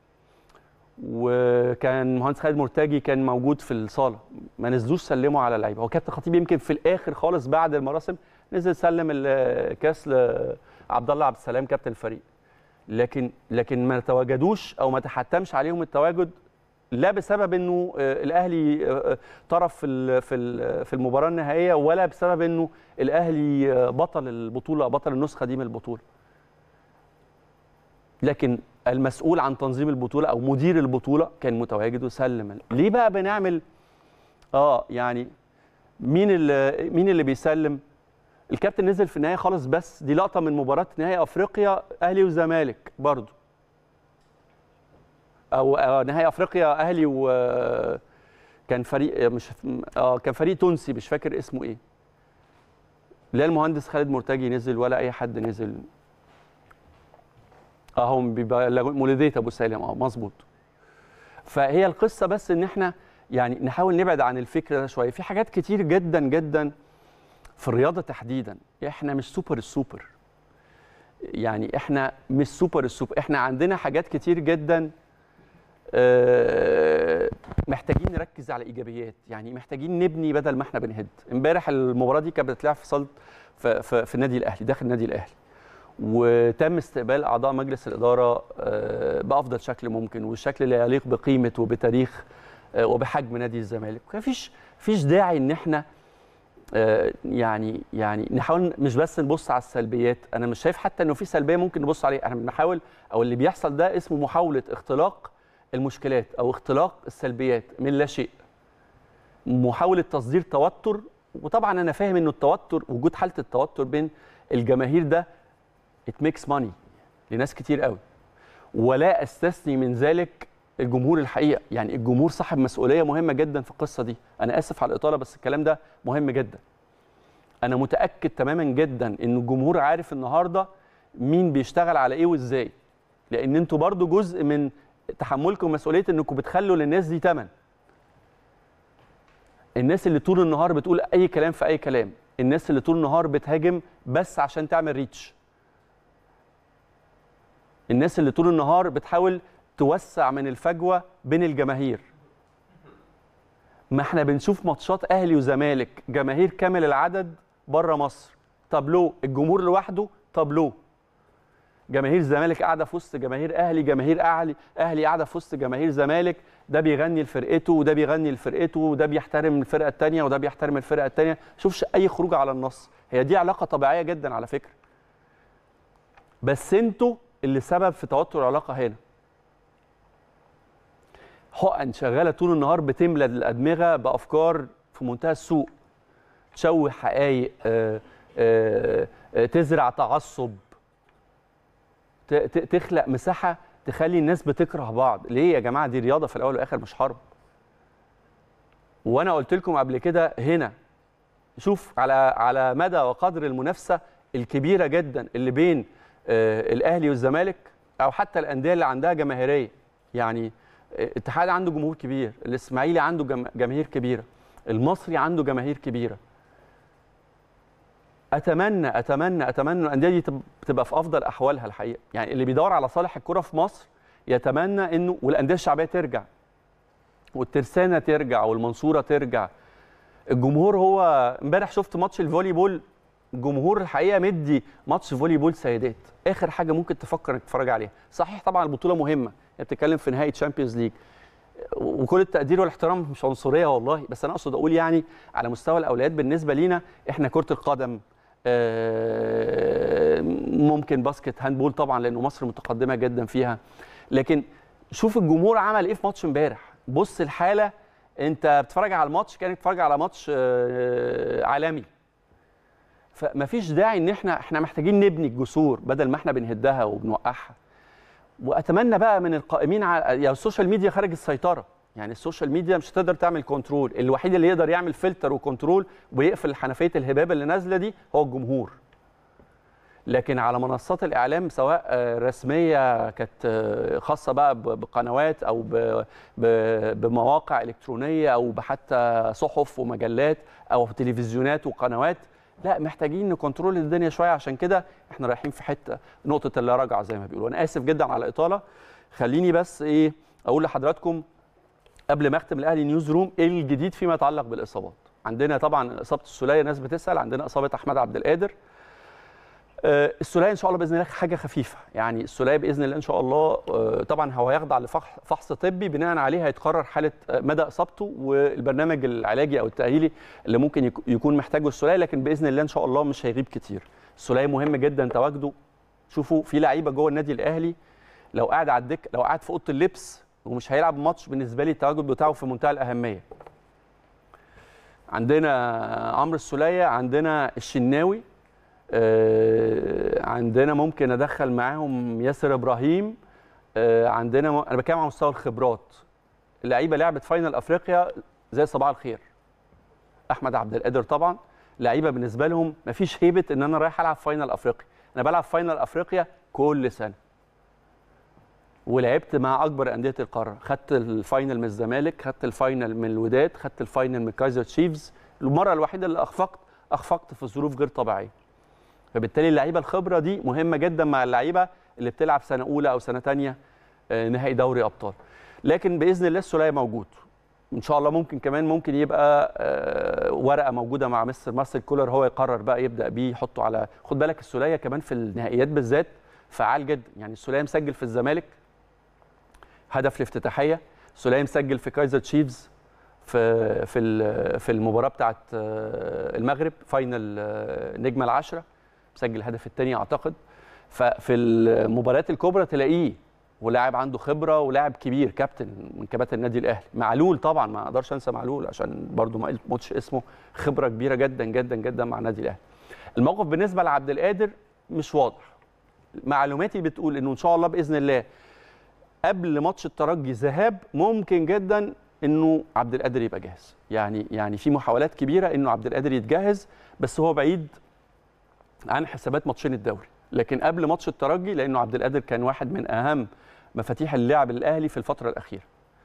وكان مهندس خالد مرتجي كان موجود في الصاله ما نزلوش سلموا على اللعيبه هو كابتن خطيب يمكن في الاخر خالص بعد المراسم نزل سلم الكاس لعبد الله عبد السلام كابتن الفريق لكن لكن ما تواجدوش او ما تحتمش عليهم التواجد لا بسبب انه آه، الاهلي آه، آه، طرف في ال- في ال- في المباراه النهائيه ولا بسبب انه الاهلي آه، بطل البطوله بطل النسخه دي من البطوله لكن المسؤول عن تنظيم البطوله او مدير البطوله كان متواجد وسلم ليه بقى بنعمل اه يعني مين اللي مين اللي بيسلم الكابتن نزل في النهايه خالص بس دي لقطه من مباراه نهائي افريقيا اهلي وزمالك برضو او آه، نهائي افريقيا اهلي و كان فريق مش اه كان فريق تونسي مش فاكر اسمه ايه لا المهندس خالد مرتجي نزل ولا اي حد نزل اه هم بيبقى مولوديه ابو سالم اه مظبوط فهي القصه بس ان احنا يعني نحاول نبعد عن الفكر ده شويه في حاجات كتير جدا جدا في الرياضه تحديدا احنا مش سوبر السوبر يعني احنا مش سوبر السوبر احنا عندنا حاجات كتير جدا آه، محتاجين نركز على ايجابيات يعني محتاجين نبني بدل ما احنا بنهد امبارح المباراه دي كانت بتتلعب في صاله في, في, في النادي الاهلي داخل النادي الاهلي وتم استقبال اعضاء مجلس الاداره آه، بافضل شكل ممكن والشكل اللي يليق بقيمه وبتاريخ آه، وبحجم نادي الزمالك مفيش فيش داعي ان احنا آه، يعني يعني نحاول مش بس نبص على السلبيات انا مش شايف حتى انه في سلبيه ممكن نبص عليها احنا بنحاول او اللي بيحصل ده اسمه محاوله اختلاق المشكلات او اختلاق السلبيات من لا شيء محاوله تصدير توتر وطبعا انا فاهم انه التوتر وجود حاله التوتر بين الجماهير ده ات ميكس ماني لناس كتير قوي ولا استثني من ذلك الجمهور الحقيقه يعني الجمهور صاحب مسؤوليه مهمه جدا في القصه دي انا اسف على الاطاله بس الكلام ده مهم جدا انا متاكد تماما جدا ان الجمهور عارف النهارده مين بيشتغل على ايه وازاي لان انتوا برضو جزء من تحملكم مسؤوليه انكم بتخلوا للناس دي تمن الناس اللي طول النهار بتقول اي كلام في اي كلام الناس اللي طول النهار بتهاجم بس عشان تعمل ريتش الناس اللي طول النهار بتحاول توسع من الفجوه بين الجماهير ما احنا بنشوف ماتشات اهلي وزمالك جماهير كامل العدد بره مصر طب لو الجمهور لوحده طب لو جماهير الزمالك قاعده في وسط جماهير اهلي جماهير اهلي اهلي قاعده في وسط جماهير زمالك ده بيغني لفرقته وده بيغني لفرقته وده بيحترم الفرقه الثانيه وده بيحترم الفرقه الثانيه شوفش اي خروج على النص هي دي علاقه طبيعيه جدا على فكره بس انتوا اللي سبب في توتر العلاقه هنا حقن شغاله طول النهار بتملى الادمغه بافكار في منتهى السوء تشوه حقائق آه، آه، آه، تزرع تعصب ت- ت- تخلق مساحه تخلي الناس بتكره بعض ليه يا جماعه دي رياضه في الاول والاخر مش حرب وانا قلت لكم قبل كده هنا شوف على على مدى وقدر المنافسه الكبيره جدا اللي بين آه، الاهلي والزمالك او حتى الانديه اللي عندها جماهيريه يعني آه، الاتحاد عنده جمهور كبير الاسماعيلي عنده جم- جماهير كبيره المصري عنده جماهير كبيره اتمنى اتمنى اتمنى ان الانديه دي تب- تبقى في افضل احوالها الحقيقه يعني اللي بيدور على صالح الكره في مصر يتمنى انه والانديه الشعبيه ترجع والترسانه ترجع والمنصوره ترجع الجمهور هو امبارح شفت ماتش الفولي بول الجمهور الحقيقه مدي ماتش فولي بول سيدات اخر حاجه ممكن تفكر انك تتفرج عليها صحيح طبعا البطوله مهمه يعني بتتكلم في نهائي تشامبيونز ليج وكل التقدير والاحترام مش عنصريه والله بس انا اقصد اقول يعني على مستوى الاولويات بالنسبه لينا احنا كره القدم آه، ممكن باسكت هاندبول طبعا لانه مصر متقدمه جدا فيها لكن شوف الجمهور عمل ايه في ماتش امبارح بص الحاله انت بتتفرج على الماتش كانك بتتفرج على ماتش آه، عالمي فمفيش داعي ان احنا احنا محتاجين نبني الجسور بدل ما احنا بنهدها وبنوقعها واتمنى بقى من القائمين على يعني السوشيال ميديا خارج السيطره يعني السوشيال ميديا مش هتقدر تعمل كنترول الوحيد اللي يقدر يعمل فلتر وكنترول ويقفل حنفيه الهباب اللي نازله دي هو الجمهور لكن على منصات الاعلام سواء آه، رسميه كانت آه، خاصه بقى ب- بقنوات او ب- ب- بمواقع الكترونيه او بحتى صحف ومجلات او تلفزيونات وقنوات لا محتاجين نكنترول الدنيا شويه عشان كده احنا رايحين في حته نقطه اللا رجعه زي ما بيقولوا انا اسف جدا على الاطاله خليني بس ايه اقول لحضراتكم قبل ما اختم الاهلي نيوز روم ايه الجديد فيما يتعلق بالاصابات عندنا طبعا اصابه السوليه ناس بتسال عندنا اصابه احمد عبد القادر آه، السوليه ان شاء الله باذن الله حاجه خفيفه يعني السوليه باذن الله ان شاء الله آه، طبعا هو يخضع لفحص طبي بناء عليه هيتقرر حاله آه، مدى اصابته والبرنامج العلاجي او التاهيلي اللي ممكن يك- يكون محتاجه السوليه لكن باذن الله ان شاء الله مش هيغيب كتير السوليه مهم جدا تواجده شوفوا في لعيبه جوه النادي الاهلي لو قاعد على الدك لو قاعد في اوضه اللبس ومش هيلعب ماتش بالنسبه لي التواجد بتاعه في منتهى الاهميه عندنا عمرو السوليه عندنا الشناوي آه، عندنا ممكن ادخل معاهم ياسر ابراهيم آه، عندنا م... انا بتكلم على مستوى الخبرات اللعيبه لعبت فاينل افريقيا زي صباح الخير احمد عبد القادر طبعا لعيبه بالنسبه لهم مفيش هيبه ان انا رايح العب فاينل افريقيا انا بلعب فاينل افريقيا كل سنه ولعبت مع اكبر انديه القاره خدت الفاينل من الزمالك خدت الفاينل من الوداد خدت الفاينل من كايزر تشيفز المره الوحيده اللي اخفقت اخفقت في ظروف غير طبيعيه فبالتالي اللعيبه الخبره دي مهمه جدا مع اللعيبه اللي بتلعب سنه اولى او سنه ثانيه نهائي دوري ابطال لكن باذن الله السوليه موجود ان شاء الله ممكن كمان ممكن يبقى آه، ورقه موجوده مع مستر مارسيل كولر هو يقرر بقى يبدا بيه يحطه على خد بالك السوليه كمان في النهائيات بالذات فعال جدا يعني السوليه مسجل في الزمالك هدف الافتتاحيه السوليه مسجل في كايزر تشيفز في في ال- في المباراه بتاعت آه، المغرب فاينل آه، النجمه العاشره مسجل الهدف الثاني اعتقد ففي المباريات الكبرى تلاقيه ولاعب عنده خبره ولاعب كبير كابتن من كباتن النادي الاهلي معلول طبعا ما اقدرش انسى معلول عشان برضو ما قلتش اسمه خبره كبيره جدا جدا جدا مع النادي الاهلي الموقف بالنسبه لعبد القادر مش واضح معلوماتي بتقول انه ان شاء الله باذن الله قبل ماتش الترجي ذهاب ممكن جدا انه عبد القادر يبقى جاهز يعني يعني في محاولات كبيره انه عبد القادر يتجهز بس هو بعيد عن حسابات ماتشين الدوري لكن قبل ماتش الترجي لانه عبد القادر كان واحد من اهم مفاتيح اللعب الاهلي في الفتره الاخيره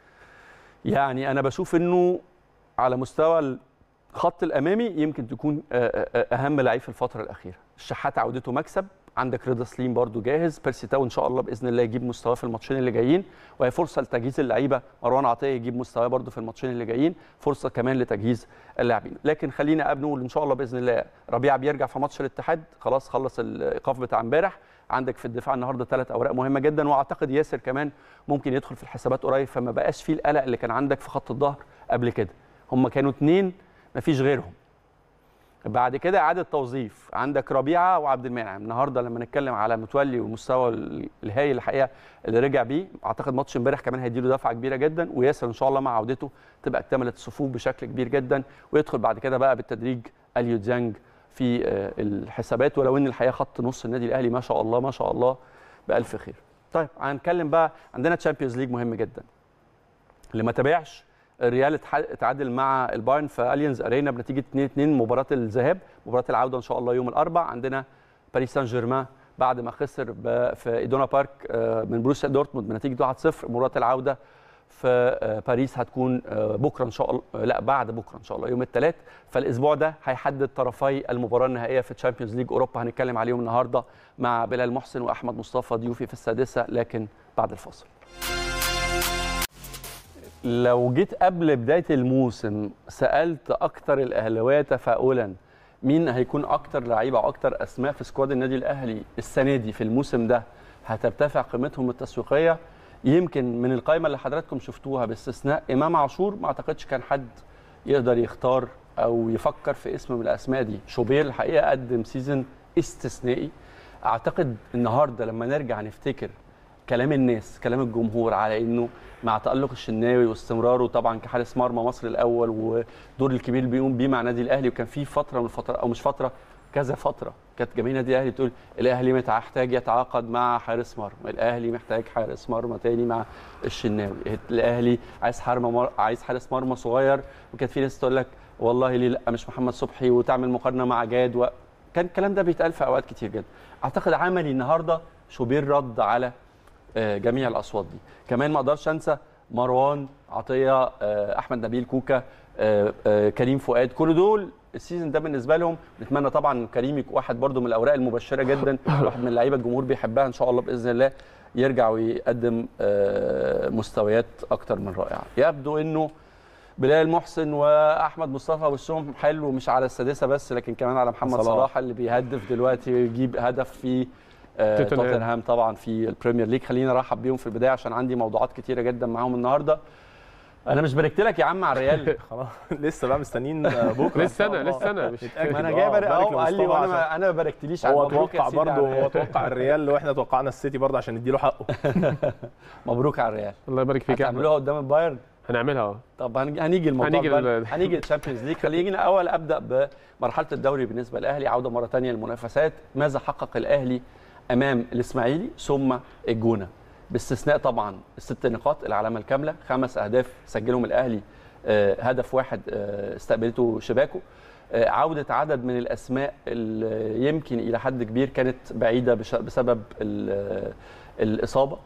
يعني انا بشوف انه على مستوى الخط الامامي يمكن تكون آه، آه، اهم لعيب في الفتره الاخيره الشحات عودته مكسب عندك رضا سليم برضو جاهز بيرسي تاو ان شاء الله باذن الله يجيب مستواه في الماتشين اللي جايين وهي فرصه لتجهيز اللعيبه مروان عطيه يجيب مستواه برضو في الماتشين اللي جايين فرصه كمان لتجهيز اللاعبين لكن خلينا قبل نقول ان شاء الله باذن الله ربيعه بيرجع في ماتش الاتحاد خلاص خلص الايقاف بتاع امبارح عندك في الدفاع النهارده ثلاث اوراق مهمه جدا واعتقد ياسر كمان ممكن يدخل في الحسابات قريب فما بقاش فيه القلق اللي كان عندك في خط الظهر قبل كده هم كانوا اثنين مفيش غيرهم بعد كده اعاده توظيف عندك ربيعه وعبد المنعم النهارده لما نتكلم على متولي والمستوى الهائل الحقيقه اللي رجع بيه اعتقد ماتش امبارح كمان هيديله دفعه كبيره جدا وياسر ان شاء الله مع عودته تبقى اكتملت الصفوف بشكل كبير جدا ويدخل بعد كده بقى بالتدريج اليو ديانج في آه، الحسابات ولو ان الحقيقه خط نص النادي الاهلي ما شاء الله ما شاء الله بالف خير طيب هنتكلم بقى عندنا تشامبيونز ليج مهم جدا اللي ما تابعش الريال اتح- اتعادل مع البايرن في اليانز ارينا بنتيجه 2 2 مباراه الذهاب مباراه العوده ان شاء الله يوم الاربعاء عندنا باريس سان جيرمان بعد ما خسر ب- في ايدونا بارك آه، من بروسيا دورتموند بنتيجه 1-0 مباراه العوده في آه، باريس هتكون آه، بكره ان شاء الله آه، لا بعد بكره ان شاء الله يوم الثلاث فالاسبوع ده هيحدد طرفي المباراه النهائيه في تشامبيونز ليج اوروبا هنتكلم عليهم النهارده مع بلال محسن واحمد مصطفى ضيوفي في السادسه لكن بعد الفاصل لو جيت قبل بدايه الموسم سالت اكتر الاهلاويه تفاؤلا مين هيكون اكتر لعيبه او اكتر اسماء في سكواد النادي الاهلي السنه دي في الموسم ده هترتفع قيمتهم التسويقيه يمكن من القائمه اللي حضراتكم شفتوها باستثناء امام عاشور ما اعتقدش كان حد يقدر يختار او يفكر في اسم من الاسماء دي شوبير الحقيقه قدم سيزون استثنائي اعتقد النهارده لما نرجع نفتكر كلام الناس كلام الجمهور على انه مع تالق الشناوي واستمراره طبعا كحارس مرمى مصر الاول ودور الكبير اللي بيقوم بيه مع النادي الاهلي وكان في فتره من الفترات او مش فتره كذا فتره كانت جماهير النادي الاهلي تقول الاهلي محتاج يتعاقد مع حارس مرمى الاهلي محتاج حارس مرمى تاني مع الشناوي الاهلي عايز حارس مر... عايز حارس مرمى صغير وكانت في ناس تقول لك والله ليه لا مش محمد صبحي وتعمل مقارنه مع جاد و... كان الكلام ده بيتقال في اوقات كتير جدا اعتقد عملي النهارده شوبير رد على آه، جميع الاصوات دي كمان ما اقدرش انسى مروان عطيه آه، احمد نبيل كوكا آه، آه، كريم فؤاد كل دول السيزون ده بالنسبه لهم نتمنى طبعا كريم يكون واحد برده من الاوراق المبشره جدا واحد من اللعيبه الجمهور بيحبها ان شاء الله باذن الله يرجع ويقدم آه، مستويات اكتر من رائعه يبدو انه بلال محسن واحمد مصطفى وشهم حلو مش على السادسه بس لكن كمان على محمد صلاح. صلاح اللي بيهدف دلوقتي ويجيب هدف في آه، توتنهام. توتنهام طبعا في البريمير ليج خلينا ارحب بيهم في البدايه عشان عندي موضوعات كتيره جدا معاهم النهارده انا مش باركت لك يا عم على الريال خلاص لسه بقى مستنيين بكره لسه انا لسه انا مش نتأكد. ما انا آه، جاي بارك بارك اهو قال لي لمصطفى وانا عشان- ما انا ما باركتليش على هو مبروك يا توقع سيدي على برضه هو الريال. توقع الريال واحنا توقعنا السيتي برضه عشان نديله حقه مبروك على الريال الله يبارك فيك يا احمد هتعملوها قدام البايرن هنعملها اه طب هنج- هنيجي الموضوع هنيجي البايرن. لل- هنيجي للتشامبيونز ليج خلينا اول ابدا بمرحله الدوري بالنسبه للاهلي عوده مره ثانيه للمنافسات ماذا حقق الاهلي امام الاسماعيلي ثم الجونه باستثناء طبعا الست نقاط العلامه الكامله خمس اهداف سجلهم الاهلي آه، هدف واحد آه، استقبلته شباكه آه، عودة عدد من الأسماء اللي يمكن إلى حد كبير كانت بعيدة بش- بسبب ال- الإصابة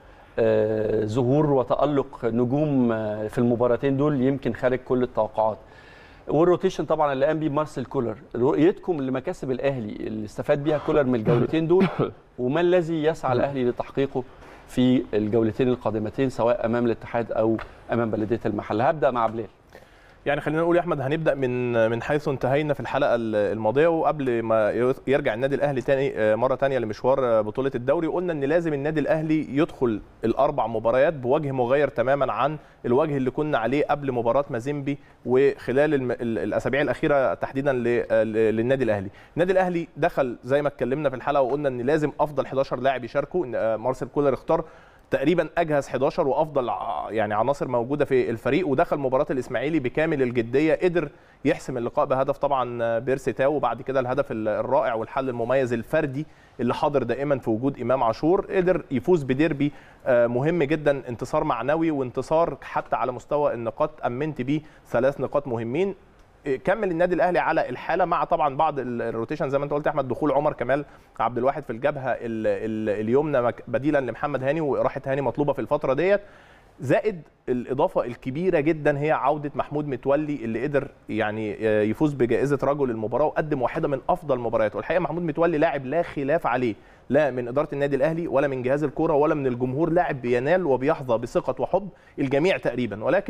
آه، ظهور وتألق نجوم آه، في المباراتين دول يمكن خارج كل التوقعات والروتيشن طبعا اللي قام بيه مارسيل كولر رؤيتكم لمكاسب الاهلي اللي استفاد بيها كولر من الجولتين دول وما الذي يسعى الاهلي لتحقيقه في الجولتين القادمتين سواء امام الاتحاد او امام بلديه المحل هبدا مع بلال يعني خلينا نقول يا احمد هنبدا من من حيث انتهينا في الحلقه الماضيه وقبل ما يرجع النادي الاهلي تاني مره تانية لمشوار بطوله الدوري قلنا ان لازم النادي الاهلي يدخل الاربع مباريات بوجه مغاير تماما عن الوجه اللي كنا عليه قبل مباراه مازيمبي وخلال الم- ال- الاسابيع الاخيره تحديدا ل- ل- للنادي الاهلي النادي الاهلي دخل زي ما اتكلمنا في الحلقه وقلنا ان لازم افضل 11 لاعب يشاركوا إن، آه، مارسيل كولر اختار تقريبا اجهز 11 وافضل ع- يعني عناصر موجوده في الفريق ودخل مباراه الاسماعيلي بكامل الجديه قدر يحسم اللقاء بهدف طبعا بيرسي تاو وبعد كده الهدف ال- الرائع والحل المميز الفردي اللي حاضر دائما في وجود امام عاشور قدر يفوز بديربي آه، مهم جدا انتصار معنوي وانتصار حتى على مستوى النقاط امنت بيه ثلاث نقاط مهمين كمل النادي الاهلي على الحاله مع طبعا بعض ال- الروتيشن زي ما انت قلت يا احمد دخول عمر كمال عبد الواحد في الجبهه ال- ال- اليمنى مك- بديلا لمحمد هاني وراحه هاني مطلوبه في الفتره ديت زائد الاضافه الكبيره جدا هي عوده محمود متولي اللي قدر يعني يفوز بجائزه رجل المباراه وقدم واحده من افضل مبارياته والحقيقه محمود متولي لاعب لا خلاف عليه لا من اداره النادي الاهلي ولا من جهاز الكوره ولا من الجمهور لاعب بينال وبيحظى بثقه وحب الجميع تقريبا ولكن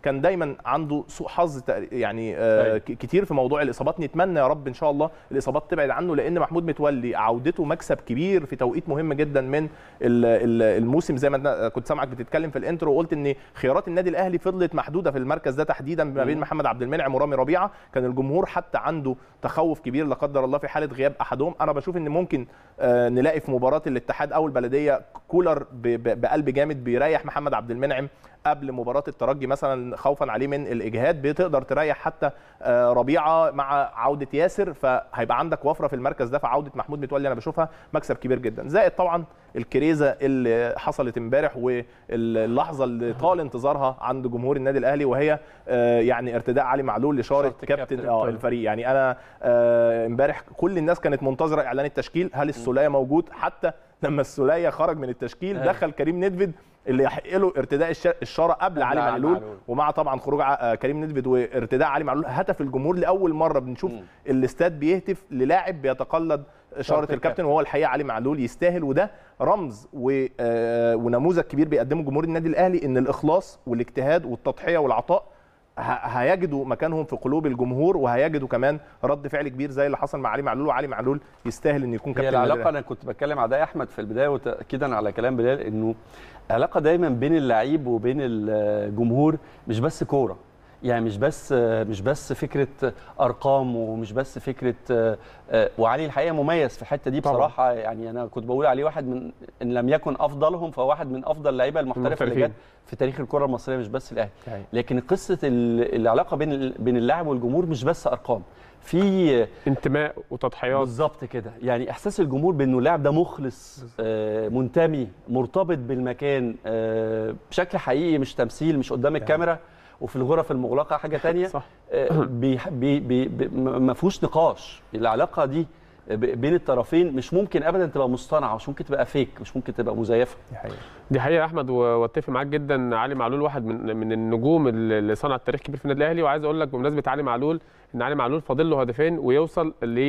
كان دايما عنده سوء حظ تق- يعني آه أيوة. ك- كتير في موضوع الاصابات نتمنى يا رب ان شاء الله الاصابات تبعد عنه لان محمود متولي عودته مكسب كبير في توقيت مهم جدا من ال- ال- الموسم زي ما أنا كنت سامعك بتتكلم في الانترو وقلت ان خيارات النادي الاهلي فضلت محدوده في المركز ده تحديدا ما بين محمد عبد المنعم ورامي ربيعه كان الجمهور حتى عنده تخوف كبير لا قدر الله في حاله غياب احدهم انا بشوف ان ممكن آه، نلاقي في مباراه الاتحاد او البلديه كولر ب- ب- بقلب جامد بيريح محمد عبد المنعم قبل مباراه الترجي مثلا خوفا عليه من الاجهاد بتقدر تريح حتى آه، ربيعه مع عوده ياسر فهيبقى عندك وفره في المركز ده فعوده محمود متولي انا بشوفها مكسب كبير جدا زائد طبعا الكريزه اللي حصلت امبارح واللحظه اللي طال انتظارها عند جمهور النادي الاهلي وهي آه، يعني ارتداء علي معلول لشاره شارة كابتن الكابتن. اه الفريق يعني انا آه، امبارح كل الناس كانت منتظره اعلان التشكيل هل السوليه موجود حتى لما السوليه خرج من التشكيل أيوة. دخل كريم ندفد اللي يحق له ارتداء الش- الشاره قبل علي علي معلول معلول. ومع طبعا خروج ع- آه، كريم ندفد وارتداء علي معلول هتف الجمهور لاول مره بنشوف مم. الاستاد بيهتف للاعب بيتقلد شاره الكابتن. الكابتن وهو الحقيقه علي معلول يستاهل وده رمز و- آه، ونموذج كبير بيقدمه جمهور النادي الاهلي ان الاخلاص والاجتهاد والتضحيه والعطاء ه- هيجدوا مكانهم في قلوب الجمهور وهيجدوا كمان رد فعل كبير زي اللي حصل مع علي معلول وعلي معلول يستاهل ان يكون هي كابتن النادي العلاقه انا كنت بتكلم على ده يا احمد في البدايه وتاكيدا على كلام بلال انه علاقه دايما بين اللعيب وبين الجمهور مش بس كوره يعني مش بس مش بس فكره ارقام ومش بس فكره وعلي الحقيقه مميز في الحته دي طبعاً. بصراحه يعني انا كنت بقول عليه واحد من ان لم يكن افضلهم فهو واحد من افضل اللعيبه المحترفه اللي المحترفين. جت في تاريخ الكره المصريه مش بس الاهلي صحيح. لكن قصه ال- العلاقه بين ال- بين اللاعب والجمهور مش بس ارقام في انتماء وتضحيات بالظبط كده يعني احساس الجمهور بانه اللاعب ده مخلص آه منتمي مرتبط بالمكان آه بشكل حقيقي مش تمثيل مش قدام الكاميرا وفي الغرف المغلقه حاجه تانية صح آه بي بي بي بي ما فيهوش نقاش العلاقه دي ب- بين الطرفين مش ممكن ابدا تبقى مصطنعه مش ممكن تبقى فيك مش ممكن تبقى مزيفه دي حقيقة. دي حقيقه يا احمد و- واتفق معاك جدا علي معلول واحد من من النجوم اللي اللي صنع التاريخ كبير في النادي الاهلي وعايز اقول لك بمناسبه علي معلول ان علي معلول فاضل له هدفين ويوصل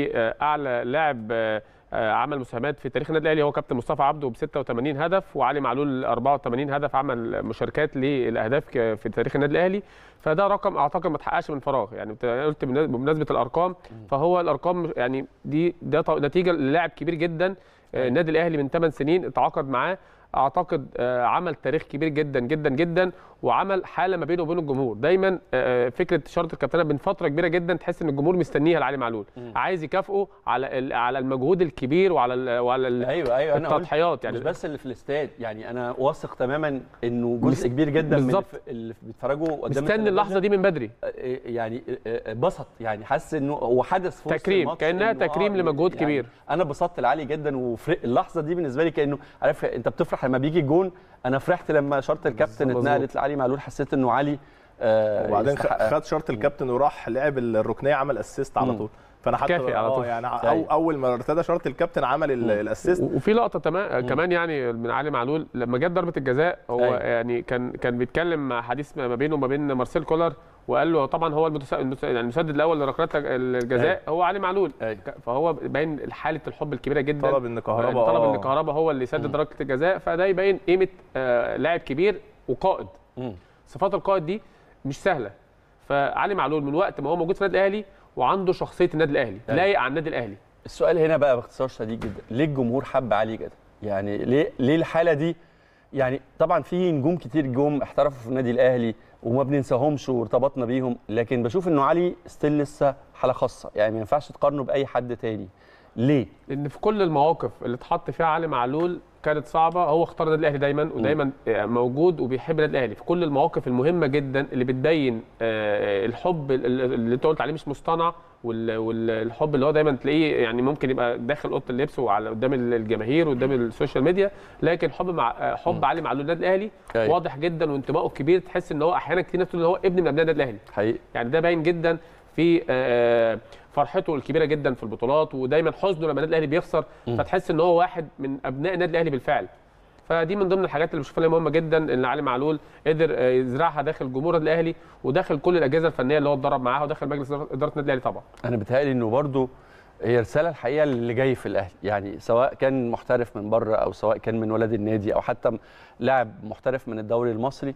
لاعلى لاعب آه، آه، عمل مساهمات في تاريخ النادي الاهلي هو كابتن مصطفى عبده ب 86 هدف وعلي معلول 84 هدف عمل مشاركات للاهداف ك- في تاريخ النادي الاهلي فده رقم اعتقد ما اتحققش من فراغ يعني بت- قلت بمناسبة- بمناسبه الارقام فهو الارقام يعني دي ده ط- نتيجه للاعب كبير جدا آه، النادي الاهلي من 8 سنين تعاقد معاه اعتقد آه، عمل تاريخ كبير جدا جدا جدا وعمل حاله ما بينه وبين الجمهور دايما آه، فكره شرط الكابتنه من فتره كبيره جدا تحس ان الجمهور مستنيها لعلي معلول عايز يكافئه على ال- على المجهود الكبير وعلى ال وعلى ال- ايوه ايوه انا قلت التضحيات يعني يعني مش بس اللي في الاستاد يعني انا واثق تماما انه جزء كبير جدا من بالظبط. الف- اللي بيتفرجوا قدام مستني التلفزيون اللحظه دي من بدري يعني اتبسط يعني حاسس انه هو حدث في وسط تكريم، الماتش كأنها إنه تكريم لمجهود يعني كبير. انا اتبسطت لعلي جدا وفرق اللحظه دي بالنسبه لي كانه عارف انت بتفرح لما بيجي الجون انا فرحت لما شرط الكابتن بالظبط. اتنقلت لعلي معلول حسيت انه علي آه وبعدين يستحق- خد شرط الكابتن وراح لعب الركنيه عمل اسيست على مم. طول فانا حتى كافي على آه طول. يعني أيوة. أو اول ما ارتدى شرط الكابتن عمل ال- مم. الاسيست و- وفي لقطه تمام كمان يعني من علي معلول لما جت ضربه الجزاء هو أيوة. يعني كان كان بيتكلم مع حديث ما بينه وما بين مارسيل كولر وقال له طبعا هو المتس... المس- يعني المسدد الاول لركلات الجزاء أيوة. هو علي معلول أيوة. ك- فهو باين حاله الحب الكبيره جدا طلب ان كهربا طلب آه. ان كهربا هو اللي يسدد ركله الجزاء فده يبين قيمه آه لاعب كبير وقائد مم. صفات القائد دي مش سهله فعلي معلول من وقت ما هو موجود في النادي الاهلي وعنده شخصيه النادي الاهلي أيوة. لايق على النادي الاهلي السؤال هنا بقى باختصار شديد جدا ليه الجمهور حب علي كده يعني ليه ليه الحاله دي يعني طبعا في نجوم كتير جم احترفوا في النادي الاهلي وما بننساهمش وارتبطنا بيهم لكن بشوف انه علي ستيل لسه حاله خاصه يعني ما ينفعش تقارنه باي حد تاني ليه لان في كل المواقف اللي اتحط فيها علي معلول كانت صعبه هو اختار النادي الاهلي دايما ودايما موجود وبيحب النادي الاهلي في كل المواقف المهمه جدا اللي بتبين آه، الحب اللي اللي انت قلت عليه مش مصطنع وال- والحب اللي هو دايما تلاقيه يعني ممكن يبقى داخل اوضه اللبس وعلى قدام الجماهير وقدام السوشيال ميديا لكن حب مع آه، حب علي معلول النادي الاهلي أيوة. واضح جدا وانتمائه كبير تحس ان هو احيانا كتير ناس تقول ان هو ابن من ابناء النادي الاهلي حقيقي يعني ده باين جدا في آه، فرحته الكبيره جدا في البطولات ودايما حزنه لما النادي الاهلي بيخسر فتحس ان هو واحد من ابناء النادي الاهلي بالفعل فدي من ضمن الحاجات اللي بشوفها لها مهمه جدا ان علي معلول قدر آه، يزرعها داخل جمهور النادي الاهلي وداخل كل الاجهزه الفنيه اللي هو اتدرب معاها وداخل مجلس اداره النادي الاهلي طبعا انا بتهيألي انه برضو هي رساله الحقيقه اللي جاي في الاهلي يعني سواء كان محترف من بره او سواء كان من ولد النادي او حتى لاعب محترف من الدوري المصري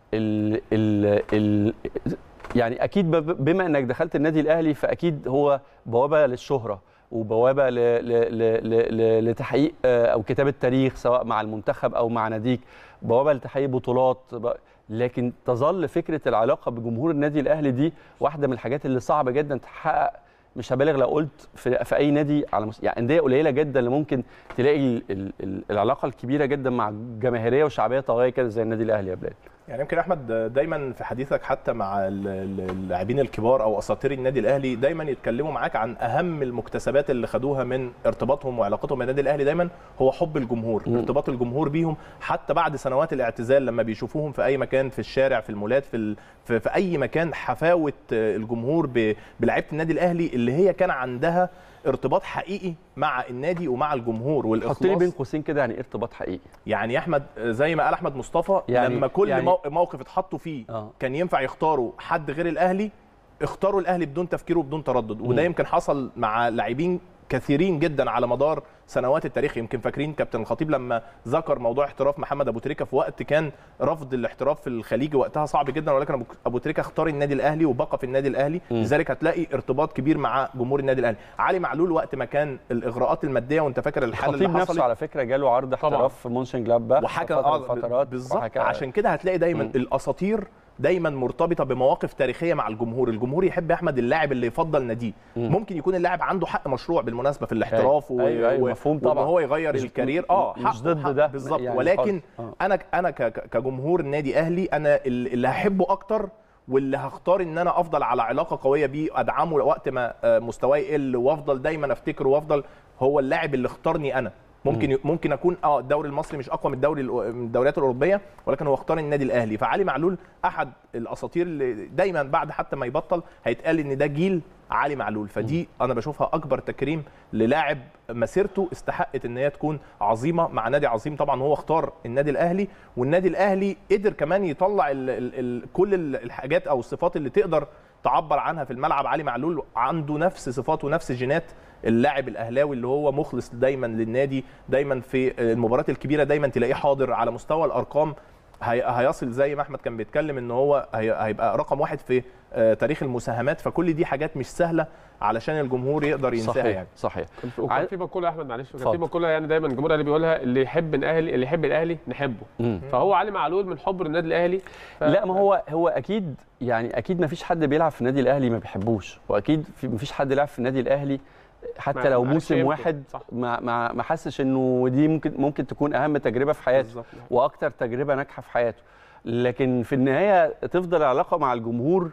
ال ال ال يعني اكيد ب- بما انك دخلت النادي الاهلي فاكيد هو بوابه للشهره وبوابه ل ل ل ل ل لتحقيق آه، او كتابه تاريخ سواء مع المنتخب او مع ناديك بوابه لتحقيق بطولات ب- لكن تظل فكره العلاقه بجمهور النادي الاهلي دي واحده من الحاجات اللي صعبه جدا تحقق مش هبالغ لو قلت في, في اي نادي على مس... يعني انديه قليله جدا اللي ممكن تلاقي ال... ال... ال- العلاقه الكبيره جدا مع جماهيريه وشعبيه طاغيه كده زي النادي الاهلي يا بلال يعني يمكن احمد دايما في حديثك حتى مع ال- ال- اللاعبين الكبار او اساطير النادي الاهلي دايما يتكلموا معاك عن اهم المكتسبات اللي خدوها من ارتباطهم وعلاقتهم بالنادي الاهلي دايما هو حب الجمهور مم. ارتباط الجمهور بيهم حتى بعد سنوات الاعتزال لما بيشوفوهم في اي مكان في الشارع في المولات في ال... في, في اي مكان حفاوه الجمهور ب... بلعيبه النادي الاهلي اللي هي كان عندها ارتباط حقيقي مع النادي ومع الجمهور والاخلاص حط لي بين قوسين كده يعني إيه ارتباط حقيقي يعني يا احمد زي ما قال احمد مصطفى يعني- يعني لما كل يعني- يعني موقف اتحطوا فيه آه. كان ينفع يختاروا حد غير الاهلي اختاروا الاهلي بدون تفكير وبدون تردد وده مم. يمكن حصل مع لاعبين كثيرين جدا على مدار سنوات التاريخ يمكن فاكرين كابتن الخطيب لما ذكر موضوع احتراف محمد ابو تريكه في وقت كان رفض الاحتراف في الخليج وقتها صعب جدا ولكن أبو- ابو تريكه اختار النادي الاهلي وبقى في النادي الاهلي مم. لذلك هتلاقي ارتباط كبير مع جمهور النادي الاهلي علي معلول وقت ما كان الاغراءات الماديه وانت فاكر الحاله الخطيب اللي حصلت نفسه على فكره جاله عرض احتراف في مونشن جلابا وحكى فتره اه من الفترات بالظبط وحكى- عشان كده هتلاقي دايما مم. الاساطير دايما مرتبطه بمواقف تاريخيه مع الجمهور الجمهور يحب يا احمد اللاعب اللي يفضل ناديه مم. ممكن يكون اللاعب عنده حق مشروع بالمناسبه في الاحتراف أيوة، أيوة، أيوة، مفهوم وإن طبعا. هو يغير مش- الكارير اه مش حقه- ضد حق ده بالظبط يعني ولكن خالص. انا انا ك- ك- كجمهور نادي اهلي انا ال- اللي هحبه اكتر واللي هختار ان انا افضل على علاقه قويه بيه ادعمه وقت ما آه، مستواه يقل وافضل دايما افتكره وافضل هو اللاعب اللي اختارني انا ممكن ي- ممكن اكون اه الدوري المصري مش اقوى من الدوري الأو- من الدوريات الاوروبيه ولكن هو اختار النادي الاهلي فعلي معلول احد الاساطير اللي دايما بعد حتى ما يبطل هيتقال ان ده جيل علي معلول فدي انا بشوفها اكبر تكريم للاعب مسيرته استحقت ان هي تكون عظيمه مع نادي عظيم طبعا هو اختار النادي الاهلي والنادي الاهلي قدر كمان يطلع ال ال ال كل ال- الحاجات او الصفات اللي تقدر تعبر عنها في الملعب علي معلول عنده نفس صفات ونفس جينات اللاعب الاهلاوي اللي هو مخلص دايما للنادي دايما في المباريات الكبيره دايما تلاقيه حاضر على مستوى الارقام هي- هيصل زي ما احمد كان بيتكلم ان هو هي- هيبقى رقم واحد في آه، تاريخ المساهمات فكل دي حاجات مش سهله علشان الجمهور يقدر ينساها صحيح يعني صحيح كان في- وكان عاي- في مقوله يا احمد معلش كان في اتفضل. مقوله يعني دايما الجمهور الاهلي بيقولها اللي يحب الاهلي اللي يحب الاهلي نحبه مم. فهو علي معلول من حب النادي الاهلي ف... لا ما هو هو اكيد يعني اكيد ما فيش حد بيلعب في النادي الاهلي ما بيحبوش واكيد في ما فيش حد لعب في النادي الاهلي حتى ما- لو معلش موسم يمكن. واحد صح. ما ما ما حسش انه دي ممكن ممكن تكون اهم تجربه في حياته بالظبط واكتر تجربه ناجحه في حياته لكن في النهايه تفضل العلاقه مع الجمهور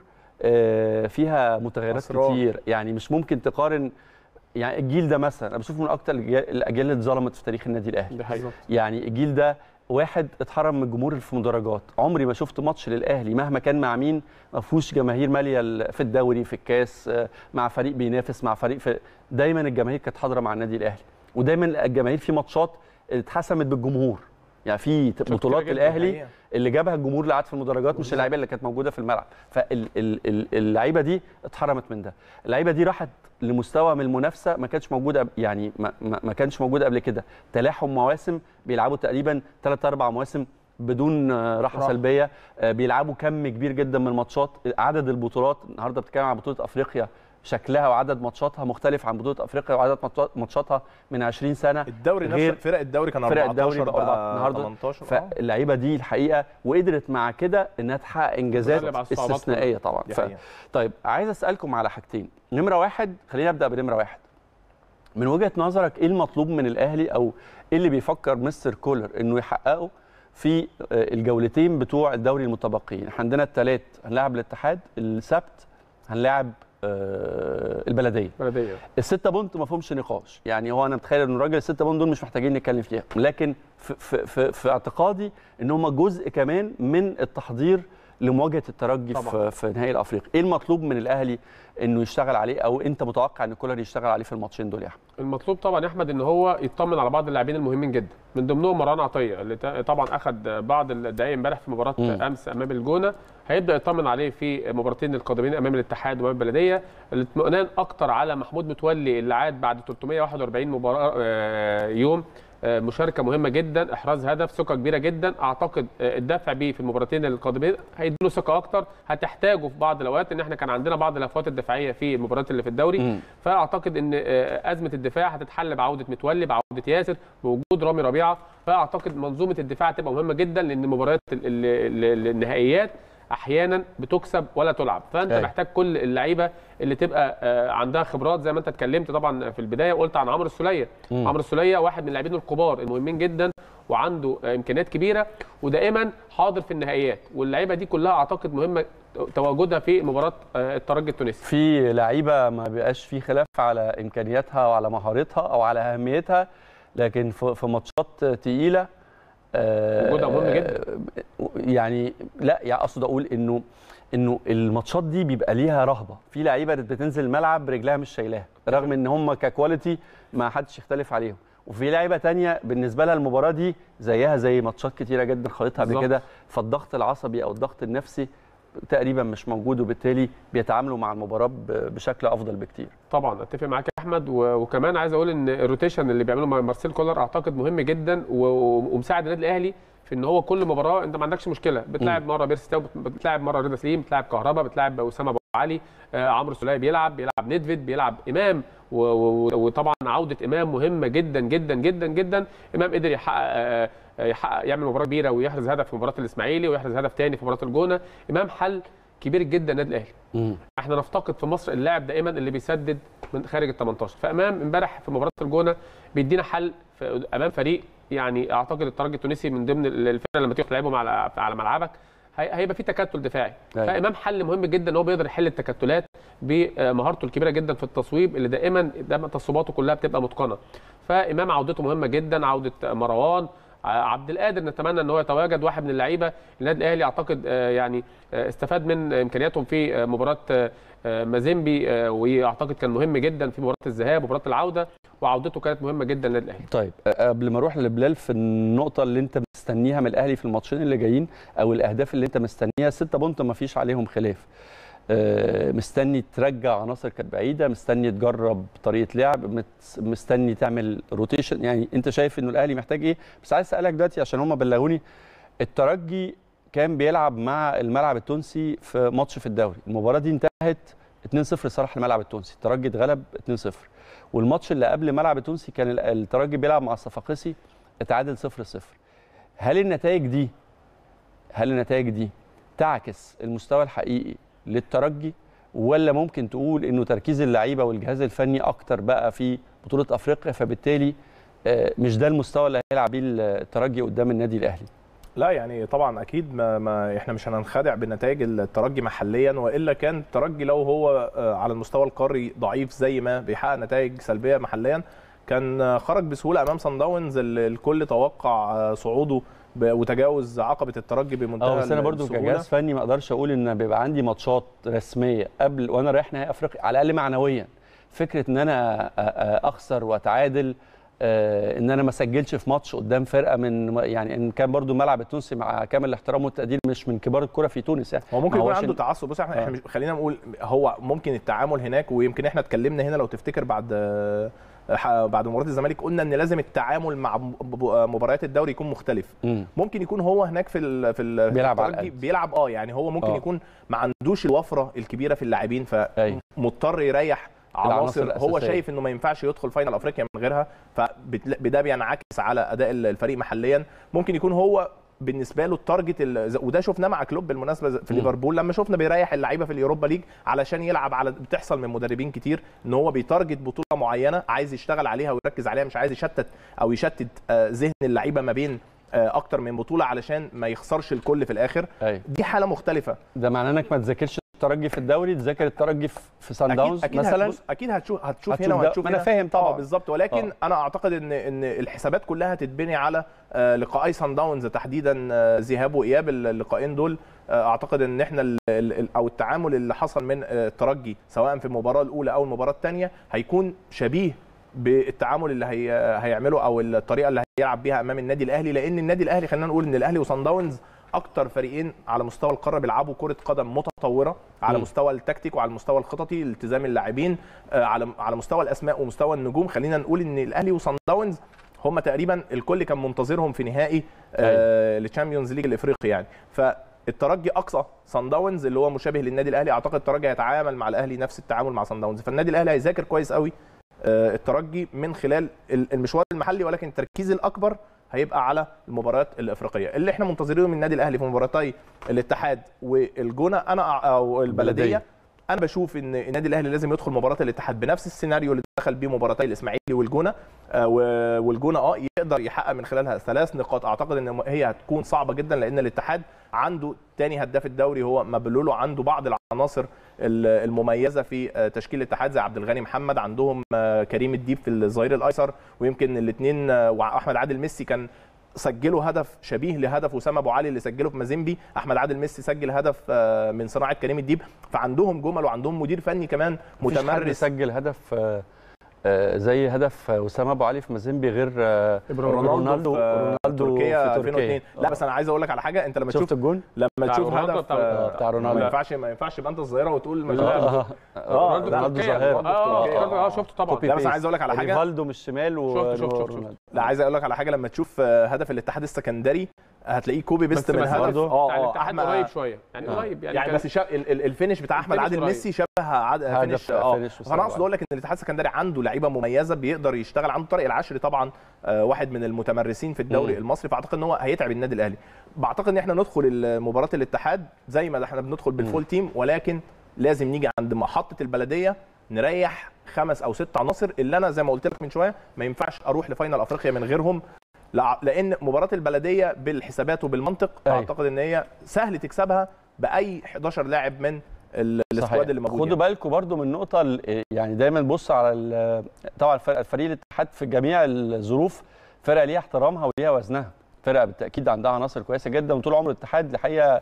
آه، فيها متغيرات أسرار. كتير يعني مش ممكن تقارن يعني الجيل ده مثلا انا بشوفه من اكتر الأجيال- الاجيال اللي اتظلمت في تاريخ النادي الاهلي دي حقيقه يعني الجيل ده واحد اتحرم من الجمهور في مدرجات عمري ما شفت ماتش للاهلي مهما كان مع مين ما فيهوش جماهير ماليه ال- في الدوري في الكاس آه، مع فريق بينافس مع فريق في دايما الجماهير كانت حاضره مع النادي الاهلي ودايما الجماهير في ماتشات اتحسمت بالجمهور يعني في بطولات جداً الاهلي حقيقة. اللي جابها الجمهور اللي قعد في المدرجات مش اللعيبه اللي كانت موجوده في الملعب فاللعيبه دي اتحرمت من ده اللعيبه دي راحت لمستوى من المنافسه ما كانش موجود قبل- يعني ما, ما ما كانش موجود قبل كده تلاحم مواسم بيلعبوا تقريبا ثلاث اربع مواسم بدون آه، راحه راحة. سلبيه آه، بيلعبوا كم كبير جدا من الماتشات عدد البطولات النهارده بتتكلم عن بطوله افريقيا شكلها وعدد ماتشاتها مختلف عن بطوله افريقيا وعدد ماتشات- ماتشاتها من 20 سنه الدوري غير نفسه فرق الدوري كان فرق 14 الدوري بقى بقى النهارده 18 آه. فاللعيبه دي الحقيقه وقدرت مع كده انها تحقق انجازات وتغلب على الصعوبات استثنائيه طبعا دي ف... حقيقة. طيب عايز اسالكم على حاجتين نمره واحد خلينا نبدا بنمره واحد من وجهه نظرك ايه المطلوب من الاهلي او ايه اللي بيفكر مستر كولر انه يحققه في آه، الجولتين بتوع الدوري المتبقيين احنا عندنا الثلاث هنلاعب الاتحاد السبت هنلاعب آه، البلديه بلديه الستة بونت ما فيهمش نقاش يعني هو انا متخيل ان الراجل الستة بونت دول مش محتاجين نتكلم فيها لكن في, في, في, في اعتقادي ان هم جزء كمان من التحضير لمواجهه الترجي طبعاً. في, في نهائي الافريقي ايه المطلوب من الاهلي انه يشتغل عليه او انت متوقع ان كولر يشتغل عليه في الماتشين دول يا احمد المطلوب طبعا يا احمد ان هو يطمن على بعض اللاعبين المهمين جدا من ضمنهم مروان عطيه اللي تا- طبعا اخذ بعض الدقائق امبارح في مباراه مم. امس امام الجونه هيبدا يطمن عليه في مباراتين القادمين امام الاتحاد وامام البلديه الاطمئنان اكتر على محمود متولي اللي عاد بعد 341 مباراه آه، يوم آه، مشاركه مهمه جدا احراز هدف ثقه كبيره جدا اعتقد آه، الدفع بيه في المباراتين القادمين هيديله ثقه اكتر هتحتاجه في بعض الاوقات ان احنا كان عندنا بعض الافوات الدفاعيه في المباريات اللي في الدوري مم. فاعتقد ان آه، ازمه الدفاع هتتحل بعوده متولي بعوده ياسر بوجود رامي ربيعه فاعتقد منظومه الدفاع هتبقى مهمه جدا لان مباريات ال- ال- ال- النهائيات احيانا بتكسب ولا تلعب فانت أيوة. محتاج كل اللعيبه اللي تبقى آه، عندها خبرات زي ما انت اتكلمت طبعا في البدايه قلت عن عمرو السوليه مم. عمرو السوليه واحد من اللاعبين الكبار المهمين جدا وعنده آه، امكانيات كبيره ودائما حاضر في النهائيات واللعيبه دي كلها اعتقد مهمه تواجدها في مباراه آه، الترجي التونسي في لعيبه ما بيبقاش في خلاف على امكانياتها وعلى مهارتها او على اهميتها لكن في في ماتشات تقيله آه، وجودها مهم جدا. يعني لا يعني اقصد اقول انه انه الماتشات دي بيبقى ليها رهبه في لعيبه بتنزل الملعب رجلها مش شايلاها رغم ان هم ككواليتي ما حدش يختلف عليهم وفي لعيبه تانية بالنسبه لها المباراه دي زيها زي ماتشات كتيره جدا خاضتها قبل بالظبط. كده فالضغط العصبي او الضغط النفسي تقريبا مش موجود وبالتالي بيتعاملوا مع المباراه ب- بشكل افضل بكتير طبعا اتفق معاك يا احمد و- وكمان عايز اقول ان الروتيشن اللي بيعمله مع مارسيل كولر اعتقد مهم جدا و- و- ومساعد النادي الاهلي في ان هو كل مباراه انت ما عندكش مشكله بتلاعب مره بيرسي تاو بتلاعب مره رضا سليم بتلاعب كهربا بتلاعب اسامه ابو علي آه عمرو سوليه بيلعب بيلعب ندفيد بيلعب امام و- و- وطبعا عوده امام مهمه جدا جدا جدا جدا امام قدر يحقق آه، آه، يحقق يعمل مباراه كبيره ويحرز هدف في مباراه الاسماعيلي ويحرز هدف تاني في مباراه الجونه امام حل كبير جدا النادي الاهلي احنا نفتقد في مصر اللاعب دائما اللي بيسدد من خارج ال 18 فامام امبارح في مباراه الجونه بيدينا حل في امام فريق يعني اعتقد الترجي التونسي من ضمن الفرق لما تيجي تلعبهم على على ملعبك هي- هيبقى في تكتل دفاعي أيوة. فامام حل مهم جدا ان هو بيقدر يحل التكتلات بمهارته الكبيره جدا في التصويب اللي دائما دايما تصويباته كلها بتبقى متقنه فامام عودته مهمه جدا عوده مروان عبد القادر نتمنى ان هو يتواجد واحد من اللعيبه النادي الاهلي اعتقد آه، يعني آه، استفاد من امكانياتهم في آه، مباراه آه، آه، مازيمبي آه، واعتقد كان مهم جدا في مباراه الذهاب ومباراه العوده وعودته كانت مهمه جدا للنادي الاهلي طيب أ- قبل ما اروح لبلال في النقطه اللي انت مستنيها من الاهلي في الماتشين اللي جايين او الاهداف اللي انت مستنيها ستة بونت ما فيش عليهم خلاف آه، مستني ترجع عناصر كانت بعيده مستني تجرب طريقه لعب مت- مستني تعمل روتيشن يعني انت شايف انه الاهلي محتاج ايه بس عايز اسالك دلوقتي عشان هم بلغوني الترجي كان بيلعب مع الملعب التونسي في ماتش في الدوري المباراه دي انتهت 2-0 لصالح الملعب التونسي الترجي اتغلب 2-0 والماتش اللي قبل الملعب التونسي كان ال- الترجي بيلعب مع الصفاقسي اتعادل 0-0 هل النتائج دي هل النتائج دي تعكس المستوى الحقيقي للترجي ولا ممكن تقول انه تركيز اللعيبه والجهاز الفني اكتر بقى في بطوله افريقيا فبالتالي آه، مش ده المستوى اللي هيلعب بيه الترجي قدام النادي الاهلي لا يعني طبعا اكيد ما, ما احنا مش هننخدع بنتائج الترجي محليا والا كان الترجي لو هو آه، على المستوى القاري ضعيف زي ما بيحقق نتائج سلبيه محليا كان آه، خرج بسهوله امام صن داونز اللي الكل توقع آه، صعوده ب- وتجاوز عقبه الترجي بمنتهى اه بس انا برضو السهولة. كجهاز فني ما اقدرش اقول ان بيبقى عندي ماتشات رسميه قبل وانا رايح نهائي افريقيا على الاقل معنويا فكره ان انا أ- أ- اخسر واتعادل آه، ان انا ما اسجلش في ماتش قدام فرقه من يعني ان كان برضو الملعب التونسي مع كامل الاحترام والتقدير مش من كبار الكره في تونس يعني هو ممكن ما يكون هوش عنده ال- تعصب بص احنا آه. احنا مش خلينا نقول هو ممكن التعامل هناك ويمكن احنا اتكلمنا هنا لو تفتكر بعد آه، ح- بعد مباراه الزمالك قلنا ان لازم التعامل مع م- ب- مباريات الدوري يكون مختلف مم. ممكن يكون هو هناك في ال في ال بيلعب على الترجي القد. بيلعب اه يعني هو ممكن آه. يكون ما عندوش الوفره الكبيره في اللاعبين أيوة. فمضطر يريح العناصر عناصر هو الأساسية. شايف انه ما ينفعش يدخل فاينل افريقيا من غيرها فده بينعكس على اداء الفريق محليا ممكن يكون هو بالنسبه له التارجت ال- وده شفناه مع كلوب بالمناسبه في مم. ليفربول لما شفنا بيريح اللعيبه في اليوروبا ليج علشان يلعب على بتحصل من مدربين كتير ان هو بيتارجت بطوله معينه عايز يشتغل عليها ويركز عليها مش عايز يشتت او يشتت آه، ذهن اللعيبه ما بين آه، اكتر من بطوله علشان ما يخسرش الكل في الاخر ايوه دي حاله مختلفه ده معناه انك ما تذاكرش الترجي في الدوري تذاكر الترجي في في سان داونز اكيد مثلا هتبص اكيد هتشوف هتشوف, هتشوف هنا ده. وهتشوف ما أنا هنا. فاهم طبعاً. اه بالظبط ولكن آه. انا اعتقد ان ان الحسابات كلها هتتبني على آه، لقائي سان داونز تحديدا آه، ذهاب واياب اللقاءين دول آه، اعتقد ان احنا ال- ال- ال- او التعامل اللي حصل من آه، الترجي سواء في المباراه الاولى او المباراه الثانيه هيكون شبيه بالتعامل اللي هي هيعمله او الطريقه اللي هيلعب بيها امام النادي الاهلي لان النادي الاهلي خلينا نقول ان الاهلي وصن داونز اكتر فريقين على مستوى القاره بيلعبوا كره قدم متطوره على مم. مستوى التكتيك وعلى المستوى الخططي التزام اللاعبين آه، على على مستوى الاسماء ومستوى النجوم خلينا نقول ان الاهلي وصن داونز هم تقريبا الكل كان منتظرهم في نهائي آه الشامبيونز ليج الافريقي يعني فالترجي اقصى صن داونز اللي هو مشابه للنادي الاهلي اعتقد الترجي هيتعامل مع الاهلي نفس التعامل مع صن داونز فالنادي الاهلي هيذاكر كويس قوي آه الترجي من خلال ال- المشوار المحلي ولكن التركيز الاكبر هيبقى على المباريات الافريقيه اللي احنا منتظرينه من النادي الاهلي في مباراتي الاتحاد والجونه انا أع- او البلديه البلدية. انا بشوف ان النادي الاهلي لازم يدخل مباراه الاتحاد بنفس السيناريو اللي دخل بيه مباراتي الاسماعيلي والجونه آه، و- والجونه اه يقدر يحقق من خلالها ثلاث نقاط اعتقد ان هي هتكون صعبه جدا لان الاتحاد عنده تاني هداف الدوري هو مبلولو عنده بعض العناصر ال- المميزه في آه، تشكيل الاتحاد زي عبد الغني محمد عندهم آه، كريم الديب في الظهير الايسر ويمكن الاثنين واحمد عادل ميسي كان سجلوا هدف شبيه لهدف اسامه ابو علي اللي سجله في مازيمبي احمد عادل ميسي سجل هدف آه، من صناعه كريم الديب فعندهم جمل وعندهم مدير فني كمان مفيش حد متمرس سجل هدف آه، آه، زي هدف آه، وسام ابو علي في مازيمبي غير آه، رونالدو رونالدو في رونالدو تركيا في 2002 لا آه. بس انا عايز اقول لك على حاجه انت لما شفت تشوف الجون لما بتاع تشوف رونالدو هدف بتاع- آه، بتاع رونالدو. ما ينفعش ما ينفعش يبقى انت الظاهره وتقول مش آه، لاعب. آه، آه، رونالدو لا، رونالدو تركيا. ظاهرة. اه تركيا. اه اه شفته طبعا كوبي لا، بس بيست. عايز أقول لك على حاجة. ريفالدو من الشمال و شفت- شفت- شفت- ورونالدو. لا عايز اقول لك على حاجه لما تشوف آه، هدف الاتحاد السكندري هتلاقيه كوبي بيست بس من بس هدف برضه اه بتاع اه الاتحاد احمد قريب شويه يعني آه. قريب يعني, يعني كان- بس شا... ال- ال- الفينش بتاع احمد الفينش عادل قريب. ميسي شبه عاد... هدف فينش اه فينش وسام فانا اقصد أبو اقول لك ان الاتحاد السكندري عنده لعيبه مميزه بيقدر يشتغل عنده طارق العشري طبعا آه، واحد من المتمرسين في الدوري مم. المصري فاعتقد ان هو هيتعب النادي الاهلي بعتقد ان احنا ندخل مباراه الاتحاد زي ما احنا بندخل بالفول تيم ولكن لازم نيجي عند محطه البلديه نريح خمس او ست عناصر اللي انا زي ما قلت لك من شويه ما ينفعش اروح لفاينل افريقيا من غيرهم لع- لان مباراه البلديه بالحسابات وبالمنطق أيوة. اعتقد ان هي سهل تكسبها باي 11 لاعب من ال- صحيح. السكواد اللي موجود خدوا بالكم برضو من النقطه ال- يعني دايما بص على ال- طبعا فرق فريق الاتحاد في جميع الظروف فرقه ليها احترامها وليها وزنها فرقه بالتاكيد عندها عناصر كويسه جدا وطول عمر الاتحاد الحقيقه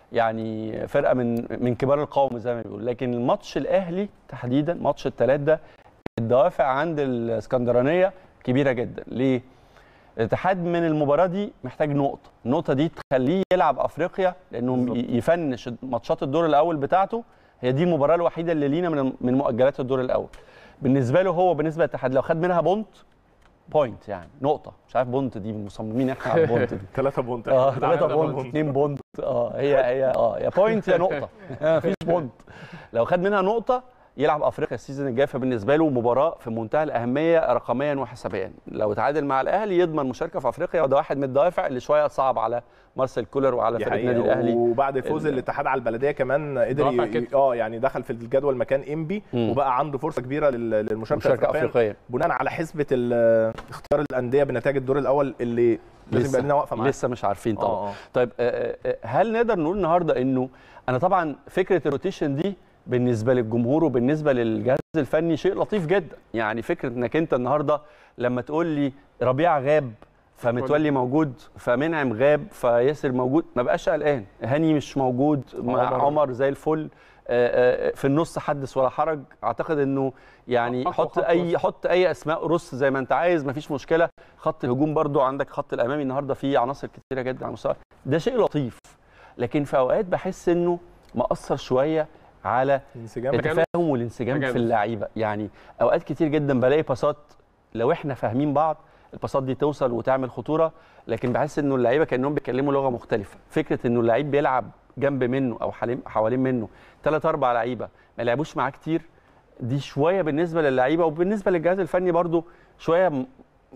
يعني فرقه من من كبار القوم زي ما بيقولوا لكن الماتش الاهلي تحديدا ماتش الثلاث ده الدوافع عند الاسكندرانيه كبيره جدا ليه الاتحاد من المباراه دي محتاج نقطه النقطه دي تخليه يلعب افريقيا لانه بالظبط. ي- يفنش ماتشات الدور الاول بتاعته هي دي المباراه الوحيده اللي لينا من من مؤجلات الدور الاول بالنسبه له هو بالنسبه للاتحاد لو خد منها بونت بوينت يعني نقطه مش عارف بونت دي مصممين احنا على البونت دي 3 بونت اه إحنا 3 عندنا بونت 2 بونت اه هي هي اه يا بوينت يا نقطه آه، مفيش بونت لو خد منها نقطه يلعب افريقيا السيزون الجاي فبالنسبه له مباراه في منتهى الاهميه رقميا وحسابيا لو تعادل مع الاهلي يضمن مشاركه في افريقيا وده واحد من الدوافع اللي شويه صعب على مارسيل كولر وعلى دي فريق النادي حقيقة. الاهلي وبعد فوز ال- الاتحاد على البلديه كمان قدر رفع ي- كتف. اه يعني دخل في الجدول مكان انبي مم. وبقى عنده فرصه كبيره لل- للمشاركه مشاركه الافريقيه افريقيه بناء على حسبه ال- اختيار الانديه بنتائج الدور الاول اللي لازم يبقى لنا واقفه معاه لسه مش عارفين طبعا اه اه طيب آه، آه، هل نقدر نقول النهارده انه انا طبعا فكره الروتيشن دي بالنسبه للجمهور وبالنسبه للجهاز الفني شيء لطيف جدا يعني فكره انك انت النهارده لما تقول لي ربيع غاب فمتولي موجود فمنعم غاب فياسر موجود ما بقاش قلقان هاني مش موجود مع عمر. عمر زي الفل آه، آه، في النص حدث ولا حرج اعتقد انه يعني أقوى حط خط اي وسط. حط اي اسماء رص زي ما انت عايز مفيش مشكله خط الهجوم برضو عندك خط الامامي النهارده فيه عناصر كتيره جدا على مستوى ده شيء لطيف لكن في اوقات بحس انه مأثر شويه على انسجام التفاهم والانسجام تجانس. في اللعيبه يعني اوقات كتير جدا بلاقي باصات لو احنا فاهمين بعض الباصات دي توصل وتعمل خطوره لكن بحس انه اللعيبه كانهم بيتكلموا لغه مختلفه فكره انه اللعيب بيلعب جنب منه او حوالين حوالين منه ثلاث اربع لعيبه ما لعبوش معاه كتير دي شويه بالنسبه للعيبه وبالنسبه للجهاز الفني برضو شويه م-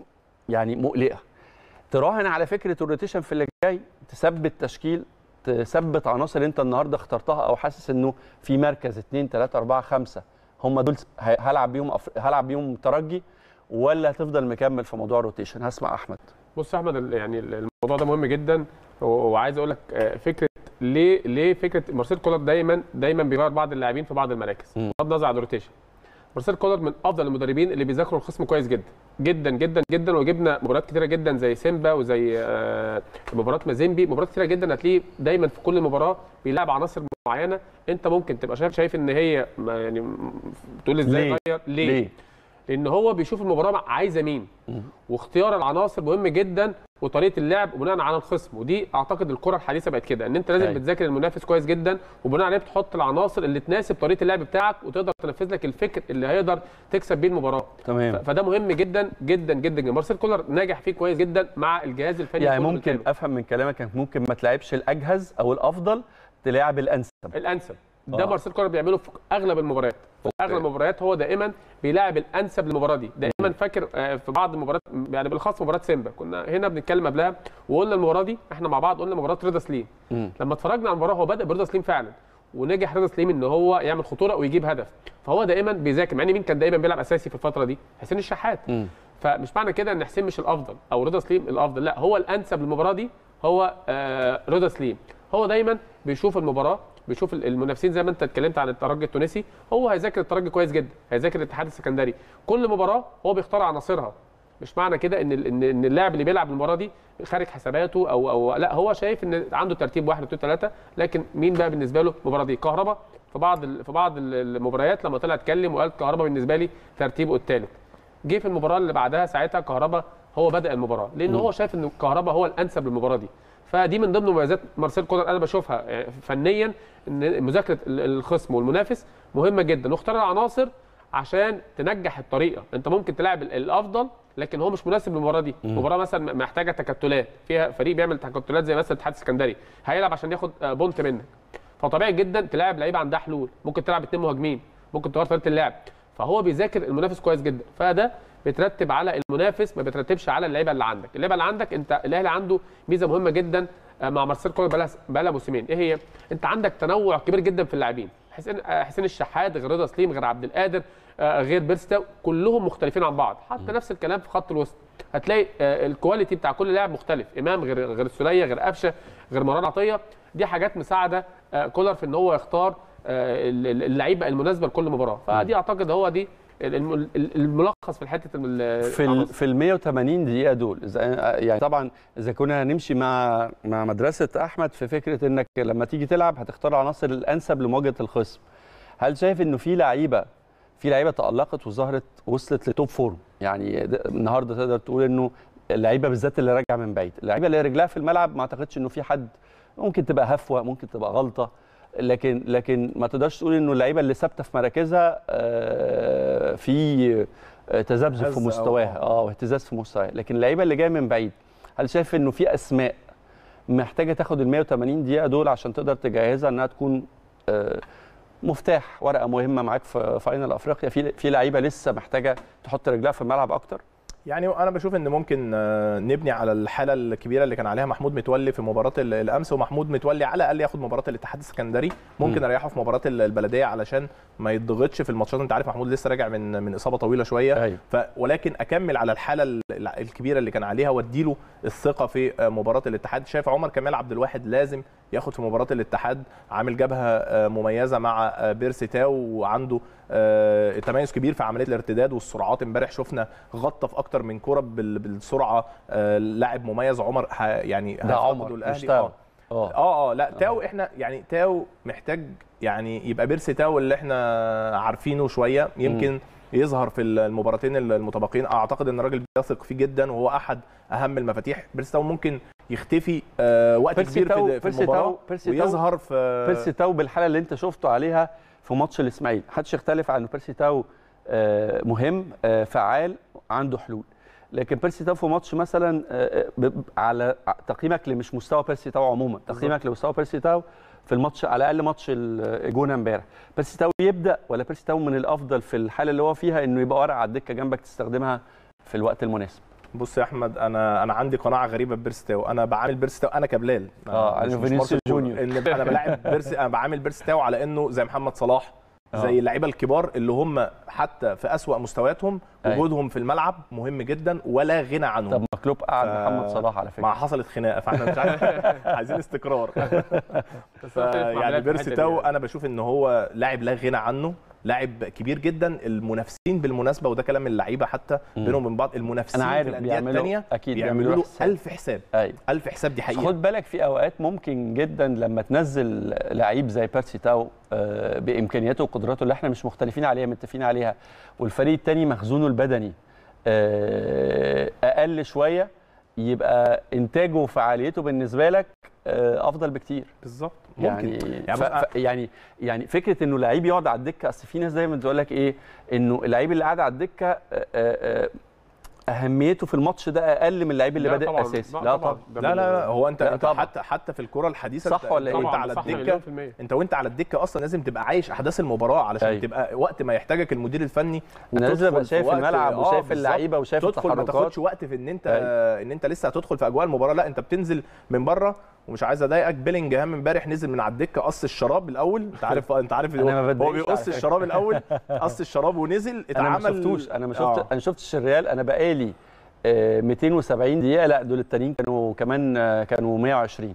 يعني مقلقه تراهن على فكره الروتيشن في اللي جاي تثبت تشكيل تثبت عناصر انت النهارده اخترتها او حاسس انه في مركز 2 3 4 5 هم دول ه- هلعب بيهم أفر... هلعب بيهم ترجي ولا هتفضل مكمل في موضوع الروتيشن هسمع احمد بص يا احمد ال- يعني ال- الموضوع ده مهم جدا و- وعايز اقول لك آه، فكره ليه ليه فكره مارسيل كولر دايما دايما بيغير بعض اللاعبين في بعض المراكز مم. بغض النظر عن الروتيشن مارسيل كولر من افضل المدربين اللي بيذاكروا الخصم كويس جدا جدا جدا جدا وجبنا مباريات كتيره جدا زي سيمبا وزي آه، مباراه مازيمبي مباريات كتيره جدا هتلاقيه دايما في كل مباراه بيلعب عناصر معينه انت ممكن تبقى شايف شايف ان هي ما يعني م- تقول ازاي ليه؟ غير ليه؟ ليه؟ لان هو بيشوف المباراه عايزه مين مم. واختيار العناصر مهم جدا وطريقه اللعب وبناء على الخصم ودي اعتقد الكره الحديثه بقت كده ان انت لازم أيوة. بتذاكر المنافس كويس جدا وبناء عليه بتحط العناصر اللي تناسب طريقه اللعب بتاعك وتقدر تنفذ لك الفكر اللي هيقدر تكسب بيه المباراه ف- تمام فده مهم جدا جدا جدا مارسيل كولر ناجح فيه كويس جدا مع الجهاز الفني يعني كله ممكن بالكامل. افهم من كلامك انك ممكن ما تلعبش الاجهز او الافضل تلعب الانسب الانسب ده آه. مارسيل كولر بيعمله في اغلب المباريات في اغلب المباريات هو دائما بيلاعب الانسب للمباراه دي دائما فاكر آه، في بعض المباريات يعني بالاخص مباراه سيمبا كنا هنا بنتكلم قبلها وقلنا المباراه دي احنا مع بعض قلنا مباراه رضا سليم مم. لما اتفرجنا على المباراه هو بدا برضا سليم فعلا ونجح رضا سليم ان هو يعمل خطوره ويجيب هدف فهو دائما بيذاكر مع ان مين كان دايما بيلعب اساسي في الفتره دي حسين الشحات مم. فمش معنى كده ان حسين مش الافضل او رضا سليم الافضل لا هو الانسب للمباراه دي هو آه رضا سليم هو دايما بيشوف المباراه بيشوف المنافسين زي ما انت اتكلمت عن الترجي التونسي هو هيذاكر الترجي كويس جدا هيذاكر الاتحاد السكندري كل مباراه هو بيختار عناصرها مش معنى كده ان ال- ان ان اللاعب اللي بيلعب المباراه دي خارج حساباته او او لا هو شايف ان عنده ترتيب واحد اثنين ثلاثه لكن مين بقى بالنسبه له المباراه دي كهربا في بعض ال- في بعض ال- المباريات لما طلع اتكلم وقال كهربا بالنسبه لي ترتيبه الثالث جه في المباراه اللي بعدها ساعتها كهربا هو بدا المباراه لان هو شايف ان كهربا هو الانسب للمباراه دي فدي من ضمن مميزات مارسيل كولر انا بشوفها يعني فنيا ان مذاكره ال- الخصم والمنافس مهمه جدا واختار العناصر عشان تنجح الطريقه انت ممكن تلعب ال- الافضل لكن هو مش مناسب للمباراه دي المباراه مثلا محتاجه تكتلات فيها فريق بيعمل تكتلات زي مثلا الاتحاد السكندري هيلعب عشان ياخد آه، بونت منك فطبيعي جدا تلاعب لعيبه عندها حلول ممكن تلعب اثنين مهاجمين ممكن تغير طريقه اللعب فهو بيذاكر المنافس كويس جدا فده بيترتب على المنافس ما بيترتبش على اللعيبه اللي عندك اللعيبه اللي عندك انت الاهلي عنده ميزه مهمه جدا آه، مع مارسيل كولر بقالها بقالها موسمين ايه هي انت عندك تنوع كبير جدا في اللاعبين حسين آه، حسين الشحات غير رضا سليم غير عبد القادر آه، غير بيرستا كلهم مختلفين عن بعض حتى نفس الكلام في خط الوسط هتلاقي آه، الكواليتي بتاع كل لاعب مختلف امام غير غير السوليه غير قفشه غير مروان عطيه دي حاجات مساعده آه، كولر في ان هو يختار آه، ال- ال- اللعيبه المناسبه لكل مباراه فدي اعتقد هو دي الم- ال- الملخص في حته ال- في ال العناصر. في ال 180 دقيقة دول إذا- يعني طبعا إذا كنا هنمشي مع مع مدرسة أحمد في فكرة إنك لما تيجي تلعب هتختار العناصر الأنسب لمواجهة الخصم. هل شايف إنه في لعيبة في لعيبة تألقت وظهرت وصلت لتوب فورم يعني د- النهارده تقدر تقول إنه اللعيبة بالذات اللي راجعة من بعيد، اللعيبة اللي رجلها في الملعب ما أعتقدش إنه في حد ممكن تبقى هفوة ممكن تبقى غلطة لكن لكن ما تقدرش تقول انه اللعيبه اللي ثابته في مراكزها آه، في آه، تذبذب هز في أو- مستواها اه واهتزاز في مستواها لكن اللعيبه اللي جايه من بعيد هل شايف انه في اسماء محتاجه تاخد ال 180 دقيقه دول عشان تقدر تجهزها انها تكون آه، مفتاح ورقه مهمه معاك في فاينل افريقيا في في لعيبه لسه محتاجه تحط رجلها في الملعب اكتر يعني انا بشوف ان ممكن آه، نبني على الحاله الكبيره اللي كان عليها محمود متولي في مباراه ال- الامس ومحمود متولي على الاقل ياخد مباراه الاتحاد السكندري ممكن مم. اريحه في مباراه ال- البلديه علشان ما يضغطش في الماتشات انت عارف محمود لسه راجع من من اصابه طويله شويه ايوه ف ولكن اكمل على الحاله ال- ال- الكبيره اللي كان عليها واديله الثقه في آه، مباراه الاتحاد شايف عمر كمال عبد الواحد لازم ياخد في مباراه الاتحاد عامل جبهه آه، مميزه مع آه، بيرسي تاو وعنده آه، تميز كبير في عمليه الارتداد والسرعات امبارح شفنا غطى في اكتر من كره بال- بالسرعه آه، لاعب مميز عمر ه- يعني ده هيفتقده عمر مش الأهلي. تاو آه. اه اه اه لا تاو احنا يعني تاو محتاج يعني يبقى بيرسي تاو اللي احنا عارفينه شويه يمكن يظهر في المباراتين المتبقين اعتقد ان الراجل بيثق فيه جدا وهو احد اهم المفاتيح بيرسي تاو ممكن يختفي آه وقت بيرسي كبير تاو- في, في بيرسي المباراه تاو- بيرسي تاو- ويظهر في بيرسي تاو بالحاله اللي انت شفته عليها في ماتش الاسماعيلي محدش يختلف عن انه بيرسي تاو آه، مهم آه، فعال عنده حلول لكن بيرسي تاو في ماتش مثلا آه، آه، ب- على ع- تقييمك لمش مستوى بيرسي تاو عموما تقييمك لمستوى بيرسي تاو في الماتش على الاقل ماتش الجونه امبارح بيرسي تاو يبدا ولا بيرسي تاو من الافضل في الحاله اللي هو فيها انه يبقى ورقه على الدكه جنبك تستخدمها في الوقت المناسب بص يا احمد انا انا عندي قناعه غريبه ببيرسي تاو انا بعامل بيرسي تاو انا كبلال آه، مش- أنا مش فينيسيوس مارسيل جونيور. ان انا بلاعب بيرسي انا بعامل بيرسي تاو على انه زي محمد صلاح آه. زي اللعيبه الكبار اللي هم حتى في اسوا مستوياتهم أيوة. وجودهم في الملعب مهم جدا ولا غنى عنهم طب ما كلوب قعد ف- محمد صلاح على مع فكره حصلت خناقه فاحنا مش عارف عايزين استقرار بس أنا أختلف مع يعني بلال في بيرسي الحتة دي تاو يعني. انا بشوف ان هو لاعب لا غنى عنه لاعب كبير جدا المنافسين بالمناسبه وده كلام اللعيبه حتى مم. بينهم وبين بعض المنافسين انا في عارف الانديه بيعملوا الثانيه اكيد بيعملوا له حساب. ألف حساب ايوه ألف حساب دي بس حقيقه خد بالك في اوقات ممكن جدا لما تنزل لعيب زي بيرسي تاو آه، بامكانياته وقدراته اللي احنا مش مختلفين عليها متفقين عليها والفريق الثاني مخزونه البدني آه، اقل شويه يبقى انتاجه وفعاليته بالنسبه لك آه، افضل بكتير بالظبط يعني يعني ف... ف... يعني يعني فكره انه لعيب يقعد على الدكه اصل في ناس دايما تقول لك ايه انه اللعيب اللي قاعد على الدكه آه، آه، آه، اهميته في الماتش ده اقل من اللعيب اللي لا بادئ طبعاً، اساسي لا طبعا ده لا لا لا هو انت لا انت طبعاً. حتى حتى في الكره الحديثه صح انت- ولا انت إيه؟ وانت طبعاً، على صح الدكه مليون في المية. انت وانت على الدكه اصلا لازم تبقى عايش احداث المباراه علشان أيوة. تبقى وقت ما يحتاجك المدير الفني انا لازم وتدخل ابقى في شايف وقت- الملعب آه، وشايف بالظبط. اللعيبه وشايف تدخل ما التحركات تاخدش وقت في ان انت أيوة. آه، ان انت لسه هتدخل في اجواء المباراه لا انت بتنزل من بره ومش عايز اضايقك بيلينجهام امبارح نزل من على الدكه قص الشراب الاول انت عارف انت عارف أنا ما هو- هو بتضايقش على بيقص فكرة. الشراب الاول قص الشراب ونزل انا ما اتعمل شفتوش انا ما شفت آه. انا شفتش الريال انا بقالي آه، 270 دقيقه لا دول التانيين كانوا كمان آه، كانوا 120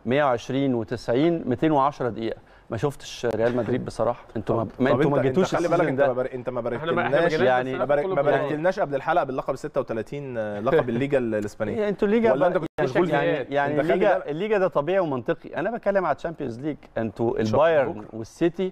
120 و90 210 دقيقه ما شفتش ريال مدريد بصراحه انتوا ما, ما طب انتوا ما انت- جيتوش انت خلي بالك السيزون انت ده ما بار- انت ما احنا ما احنا ما باركتلناش جيناش يعني- بس ما ناخد بارك- كل ما البطولات. باركتلناش قبل الحلقه باللقب 36 آه، لقب الليجا الاسبانيه إيه، انتوا الليجا ولا بقى- انت كنت يعني, مشغول يعني, بإيه؟ يعني انت خلي الليجا بالك. الليجا ده طبيعي ومنطقي انا بتكلم على الشامبيونز ليج انتوا شوف البايرن بكرة. والسيتي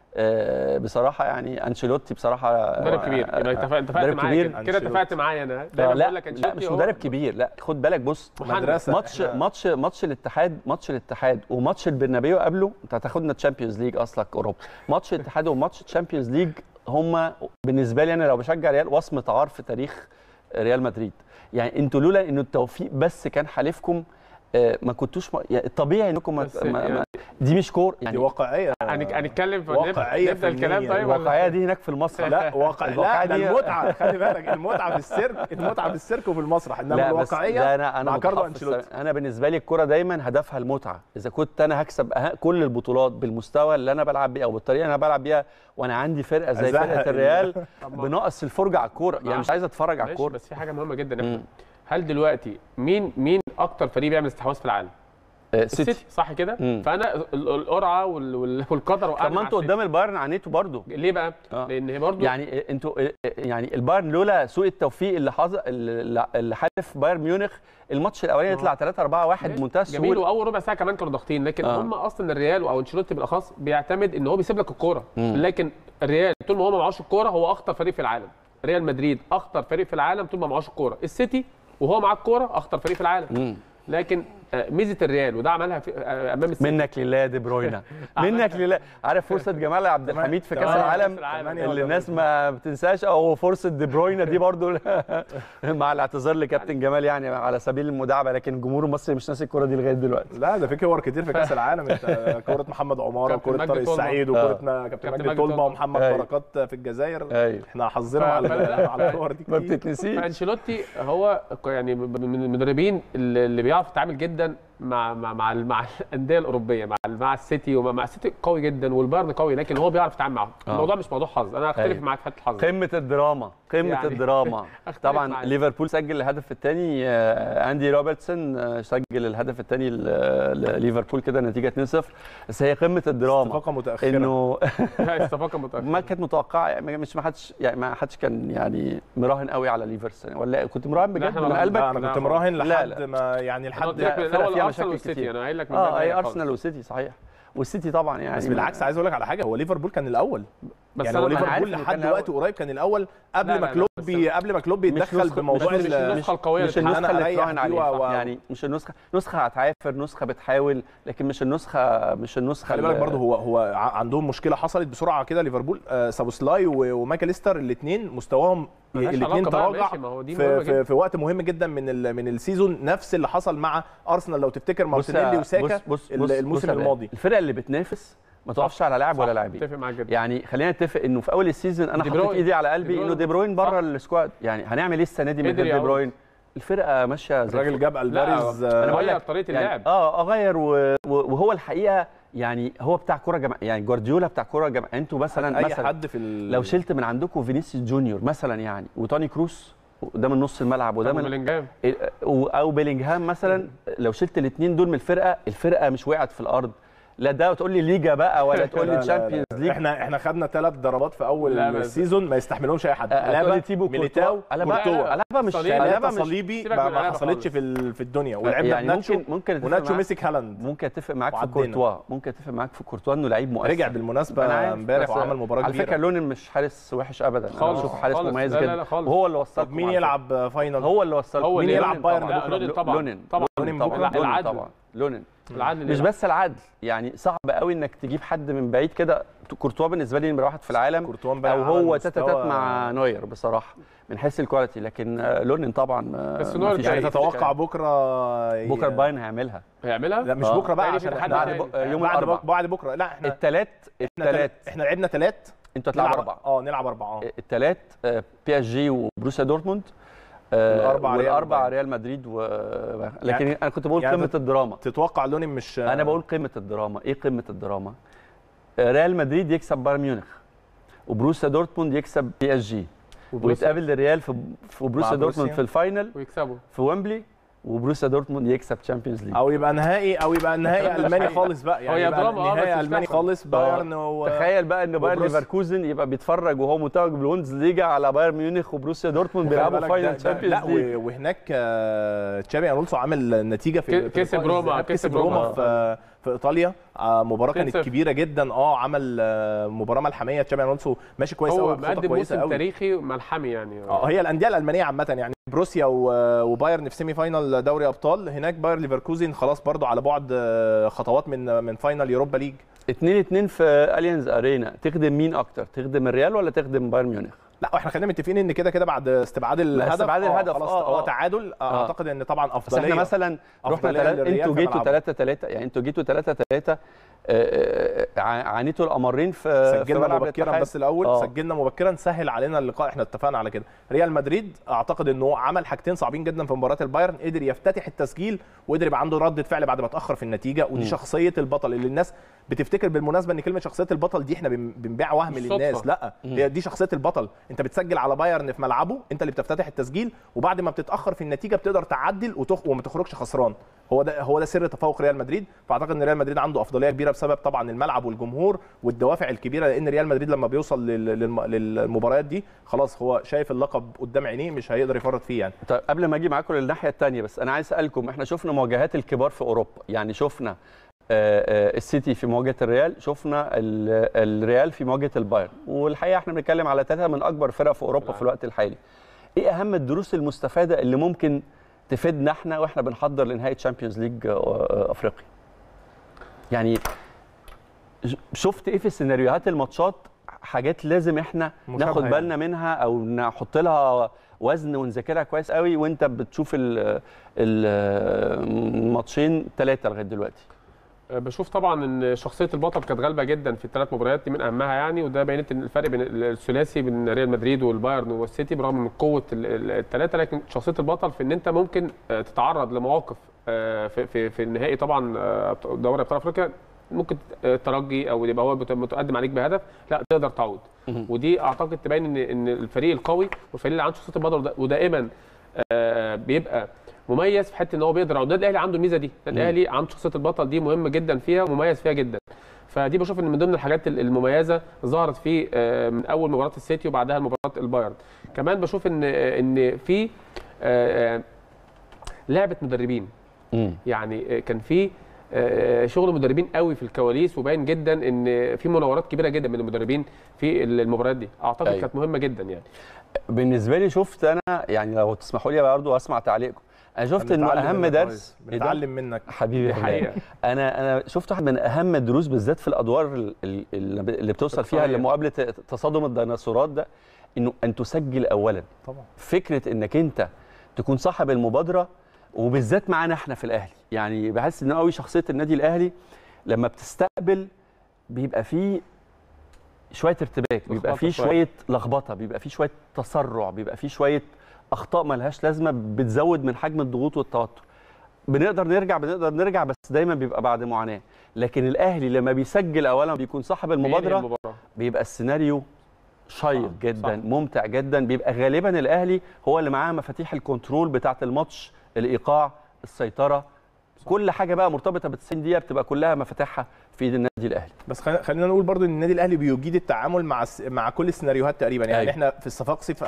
آه، بصراحه يعني انشيلوتي بصراحه مدرب كبير يبقى اتفق- اتفقت مدرب معايا كبير. كده كده أنشيلوتي. اتفقت معايا انا لا دايما لا, بقول لك لا أنشيلوتي مش هو مدرب كبير لا خد بالك بص محنك. مدرسة. ماتش إحنا- ماتش ماتش الاتحاد ماتش الاتحاد وماتش البرنابيو قبله انت هتاخدنا تشامبيونز ليج اصلك اوروبا ماتش الاتحاد وماتش تشامبيونز ليج هم بالنسبه لي انا لو بشجع ريال وصمه عار في تاريخ ريال مدريد يعني انتوا لولا انه التوفيق بس كان حالفكم آه، ما كنتوش م... يعني الطبيعي انكم ما... بس ما... يعني- ما... دي مش كور دي يعني واقعيه هنك- هنتكلم في واقعية نبدا الكلام فنية. طيب ولا- الواقعيه دي هناك في المسرح لا واقع الواقعية لا ده دي- المتعه خلي بالك المتعه في السيرك المتعه في السيرك وفي المسرح انما لا بس الواقعيه ده انا انا مع كارلو متحفظ انشيلوتي انا بالنسبه لي الكره دايما هدفها المتعه اذا كنت انا هكسب أه- كل البطولات بالمستوى اللي انا بلعب بيه او بالطريقه اللي انا بلعب بيها وانا عندي فرقه زي أزهق فرقه ال- الريال طب ما- بنقص الفرجه على الكوره يعني مع- مش عايز اتفرج على ماشي الكوره بس في حاجه مهمه جدا يا مم. أحمد. هل دلوقتي مين مين اكتر فريق بيعمل استحواذ في العالم؟ آه، السيتي سيتي صح كده؟ مم. فانا ال- ال- القرعه وال- وال- والقدر طب وقعنا ما مع انتوا السيتي. قدام البايرن عانيتوا برضو ليه بقى؟ آه. لان هي برضو يعني آه، انتوا آه، آه، يعني البايرن لولا سوء التوفيق اللي حصل اللي اللي حدث بايرن ميونخ الماتش الاولاني آه. يطلع 3 4 1 بمنتهى جميل السهوله واول ربع ساعه كمان كانوا ضاغطين لكن آه. هم اصلا الريال او انشيلوتي بالاخص بيعتمد ان هو بيسيب لك الكوره مم. لكن الريال طول ما هو ما معهوش الكوره هو اخطر فريق في العالم ريال مدريد اخطر فريق في العالم طول ما معهوش الكوره السيتي وهو معاه الكوره اخطر فريق في العالم مم. لكن آه، ميزه الريال وده عملها في آه، امام السيتي منك لله يا دي بروينا منك لله عارف فرصه جمال عبد الحميد في كاس تمام. العالم كأس العالم. اللي الناس ما بتنساش او فرصه دي بروينا دي برضو مع الاعتذار لكابتن جمال يعني على سبيل المداعبه لكن الجمهور المصري مش ناسي الكوره دي لغايه دلوقتي لا ده في كور كتير في كاس العالم انت كوره محمد عماره كابتن وكوره مجدي طارق طلبة. السعيد وكوره كابتن كابتن مجدي مجدي طلبه طلبة. ومحمد أيوة. بركات في الجزائر ايوه احنا حظنا ف- على فلا- على الكور دي ما كتير. بتتنسيش فانشيلوتي هو يعني من المدربين اللي اللي بيعرف يتعامل جدا مع مع مع, مع الانديه الاوروبيه مع مع السيتي ومع مع السيتي قوي جدا والبايرن قوي لكن هو بيعرف يتعامل معاهم آه. الموضوع مش موضوع حظ انا اختلف أيوة. معاك في حته الحظ قمه الدراما قمه يعني الدراما أختلف طبعا معاك. ليفربول سجل الهدف الثاني اندي روبرتسون آه، سجل الهدف الثاني لليفربول كده نتيجه 2-0 بس هي قمه الدراما استفاقه متاخره انه استفاقه متاخره ما كانت متوقعه يعني مش ما حدش يعني ما حدش كان يعني مراهن قوي على ليفرز ولا كنت مراهن لا، بجد إحنا من مراهن. قلبك لا انا كنت لا، مراهن لا، لحد لا. ما يعني انا لحد قلت لك من فرق الاول فيها ارسنال مشاكل والسيتي كتير. انا قايل لك من اه بدري اي خالص. ارسنال وسيتي صحيح والسيتي طبعا يعني بس بالعكس عايز اقول لك على حاجه هو ليفربول كان الاول بس يعني أنا هو ما- أنا عارف ليفربول إنه لحد كان وقت قريب كان الاول قبل لا، ما لا، لا، كلوب بس بي قبل ما كلوب مش يتدخل نسخة- بموضوع مش- مش ال- النسخة القوية مش اللي النسخه أنا اللي أريح تراهن دي عليها و- صح. و- يعني مش النسخه نسخه هتعافر نسخه بتحاول لكن مش النسخه مش النسخه خلي بالك اللي- برضه هو هو ع- عندهم مشكله حصلت بسرعه كده ليفربول آه سابوسلاي و- وماكاليستر الاثنين مستواهم ملهاش الاثنين علاقة بقى، تراجع ماشي، ما هو دي في, مهمة جدا. في, في وقت مهم جدا من ال- من السيزون نفس اللي حصل مع ارسنال لو تفتكر بص يا- مارتينيلي وساكا بص بص ال- بص الموسم بص يا بلال. الماضي الفرقه اللي بتنافس ما تقفش على لاعب ولا لاعبين اتفق معاك جدا يعني خلينا نتفق انه في اول السيزون انا دي حطيت بروين. ايدي على دي قلبي بروين. انه دي بروين صح. بره السكواد يعني هنعمل ايه السنه دي من قدر غير دي يعوض. بروين الفرقه ماشيه زي الراجل جاب الفاريز لا آه، انا بقول لك لك طريقه يعني اللعب اه اغير و- و- وهو الحقيقه يعني هو بتاع كوره جماعيه يعني جوارديولا بتاع كوره جماعيه انتوا مثلا اي مثلا حد في ال... لو شلت من عندكم فينيسيوس جونيور مثلا يعني وتوني كروس وده من نص الملعب وده أبو من بلينجهام او بيلينجهام مثلا لو شلت الاثنين دول من الفرقه الفرقه مش وقعت في الارض لا ده تقول لي ليجا بقى ولا تقول لا، لي لا، لا، تشامبيونز لا. ليج احنا احنا خدنا ثلاث ضربات في اول لا، بس- السيزون ما يستحملهمش اي حد تقول لي الابا تيبو ميليتاو كورتوا الابا كورتوا الابا مش صليبي. الابا ثلاثه مش صليبي سيبك ما من ما الألابا حصلتش خالص. في ال- في الدنيا ولعبنا يعني بناتشو ممكن ممكن أتفق وناتشو معاك- مسك هالاند ممكن اتفق معاك في وعدينا. كورتوا ممكن اتفق معاك في كورتوا انه لعيب مؤثر رجع بالمناسبه أنا عارف، امبارح بس وعمل مباراه على فكره كبيره لونين مش حارس وحش ابدا أنا خالص، بشوفه حارس خالص. مميز لا، لا، جدا لا، خالص. وهو اللي وصلكم طب مين على فكرة. يلعب فاينل هو اللي وصلكم هو مين اللي- يلعب بايرن لا، بكرة؟ لونين طبعا لونين طبعا لونين طبعا. طبعا لا، لونين العدل. طبعا لونين العدل مش ليه؟ بس العدل يعني صعب قوي انك تجيب حد من بعيد كده كورتوا بالنسبه لي نمره واحد في العالم كورتوا امبارح او عمل هو مستوى- تاتا تات مع نوير بصراحه من حيث الكواليتي لكن آه، لونين طبعا آه، بس ما نوير فيش يعني أي فكرة. تتوقع بكره ي- بكره باين هيعملها هيعملها لا مش آه. بكره بقى تاني عشان في احنا الحد بعد التاني. بك- يوم بعد الأربع. بك- بعد بكره لا احنا التلات احنا التلات احنا لعبنا ثلاث انتوا هتلعبوا اربعه اه نلعب اربعه اه التلات آه، بي اس جي وبروسيا دورتموند آه، والأربعة ريال والاربعه مدريد. ريال مدريد و... لكن انا كنت بقول يعني قمه تت- الدراما تتوقع لوني مش انا بقول قمه الدراما ايه قمه الدراما آه، ريال مدريد يكسب بايرن ميونخ وبروسيا دورتموند يكسب بي اس جي ويتقابل الريال في في بروسيا مع دورتموند بروسيا. في الفاينل ويكسبوا في ويمبلي وبروسيا دورتموند يكسب تشامبيونز ليج او يبقى نهائي او يبقى نهائي الكلام ده مش الماني حقيقي. خالص بقى يعني هو يا يبقى دراما، آه، بس نهائي مش الماني تحصل. خالص بايرن و تخيل بقى ان بايرن وبروسيا. ليفركوزن يبقى بيتفرج وهو متوج بالبوندز ليجا على بايرن ميونخ وبروسيا دورتموند خلي بيلعبوا بالك فاينل ده- ده- تشامبيونز لا ليج و- وهناك آه، تشابي الونسو عمل نتيجه في ك- في كسب لقاء روما، الذهاب، كسب كسب روما روما. في في ايطاليا آه، مباراه كانت 2-0. كبيره جدا اه عمل آه، مباراه ملحميه تشابي الونسو ماشي كويس هو قوي خطه مقدم كويسه موسم قوي تاريخي ملحمي يعني اه هي الانديه الالمانيه عامه يعني بروسيا و- وبايرن في سيمي فاينال دوري ابطال هناك باير ليفركوزن خلاص برضو على بعد آه، خطوات من من فاينال يوروبا ليج 2 2 في اليانز ارينا تخدم مين اكتر تخدم الريال ولا تخدم بايرن ميونخ لا واحنا خلينا متفقين ان كده كده بعد استبعاد الهدف استبعاد آه، الهدف، خلاص آه، هو آه. تعادل آه. آه. اعتقد ان طبعا بس افضليه احنا مثلا رحنا أفضلية تلاتة للريال انتوا في جيتوا ملعبه. 3 3 يعني انتوا جيتوا 3 3 عانيتوا الامرين في في سجلنا ملعب مبكرا الاتحاد. بس الاول آه. سجلنا مبكرا سهل علينا اللقاء احنا اتفقنا على كده ريال مدريد اعتقد انه عمل حاجتين صعبين جدا في مباراه البايرن قدر يفتتح التسجيل وقدر يبقى عنده رده فعل بعد ما اتاخر في النتيجه ودي مم. شخصيه البطل اللي الناس بتفتكر بالمناسبه ان كلمه شخصيه البطل دي احنا بن- بنبيع وهم مش للناس صدفة. لا مم. هي دي شخصيه البطل انت بتسجل على بايرن في ملعبه انت اللي بتفتتح التسجيل وبعد ما بتتاخر في النتيجه بتقدر تعدل وتخ... وما تخرجش خسران هو ده هو ده سر تفوق ريال مدريد فاعتقد ان ريال مدريد عنده افضليه كبيره بسبب طبعا الملعب والجمهور والدوافع الكبيره لان ريال مدريد لما بيوصل لل... للم... للمباريات دي خلاص هو شايف اللقب قدام عينيه مش هيقدر يفرط فيه يعني طيب قبل ما اجي معاكم للناحيه الثانيه بس انا عايز اسالكم احنا شفنا مواجهات الكبار في اوروبا يعني شفنا آه، آه، السيتي في مواجهه الريال شفنا ال- الريال في مواجهه البايرن والحقيقه احنا بنتكلم على ثلاثه من اكبر فرق في اوروبا في الوقت الحالي ايه اهم الدروس المستفاده اللي ممكن تفيدنا احنا واحنا بنحضر لنهائي تشامبيونز ليج افريقيا يعني ش- شفت ايه في سيناريوهات الماتشات حاجات لازم احنا مشابهة ناخد يعني. بالنا منها او نحط لها وزن ونذاكرها كويس قوي وانت بتشوف ال- ال- الماتشين ثلاثه لغايه دلوقتي بشوف طبعا ان شخصيه البطل كانت غالبه جدا في الثلاث مباريات دي من اهمها يعني وده بينت ان الفرق بين الثلاثي بين ريال مدريد والبايرن والسيتي برغم من قوه الثلاثه لكن شخصيه البطل في ان انت ممكن آه، تتعرض لمواقف آه، في في في النهائي طبعا آه، دوري ابطال افريقيا ممكن آه، ترجي او يبقى هو متقدم عليك بهدف لا تقدر تعود مهم. ودي اعتقد تبين ان ان الفريق القوي والفريق اللي عنده شخصيه البطل ودا- ودائما آه، بيبقى مميز في حته ان هو بيقدر النادي الاهلي عنده الميزه دي النادي مم. الاهلي عنده شخصيه البطل دي مهمه جدا فيها ومميز فيها جدا فدي بشوف ان من ضمن الحاجات ال- المميزه ظهرت في آه، من اول مباراه السيتي وبعدها مباراه البايرن كمان بشوف ان آه، ان في آه، آه، لعبه مدربين مم. يعني آه، كان في آه، شغل مدربين قوي في الكواليس وباين جدا ان في مناورات كبيره جدا من المدربين في المباريات دي اعتقد أيوة. كانت مهمه جدا يعني بالنسبه لي شفت انا يعني لو تسمحوا لي برضه اسمع تعليقكم انا شفت انه بنتعلم اهم منك درس كويس. إيه ده؟ بنتعلم منك حبيبي دي يا حقيقه حقيقة. انا انا شفت واحد من اهم الدروس بالذات في الادوار ال- ال- اللي بتوصل فيها إقصائية. لمقابله تصادم الديناصورات ده انه ان تسجل اولا طبعا فكره انك انت تكون صاحب المبادره وبالذات معانا احنا في الاهلي يعني بحس ان قوي شخصيه النادي الاهلي لما بتستقبل بيبقى فيه شويه ارتباك بيبقى لخبطة فيه شوية. شويه لخبطه بيبقى فيه شويه تسرع بيبقى فيه شويه اخطاء ملهاش لازمه بتزود من حجم الضغوط والتوتر بنقدر نرجع بنقدر نرجع بس دايما بيبقى بعد معاناه لكن الاهلي لما بيسجل اولا بيكون صاحب بينهي المبادره المباراه بيبقى السيناريو شيق صح، جدا صح. ممتع جدا بيبقى غالبا الاهلي هو اللي معاه مفاتيح الكنترول بتاعه الماتش الايقاع السيطره كل حاجه بقى مرتبطه بال 90 دقيقه بتبقى كلها مفاتيحها في ايد النادي الاهلي بس خلينا- خلينا نقول برضو ان النادي الاهلي بيجيد التعامل مع الس- مع كل السيناريوهات تقريبا يعني أيوة. احنا في الصفاقسي في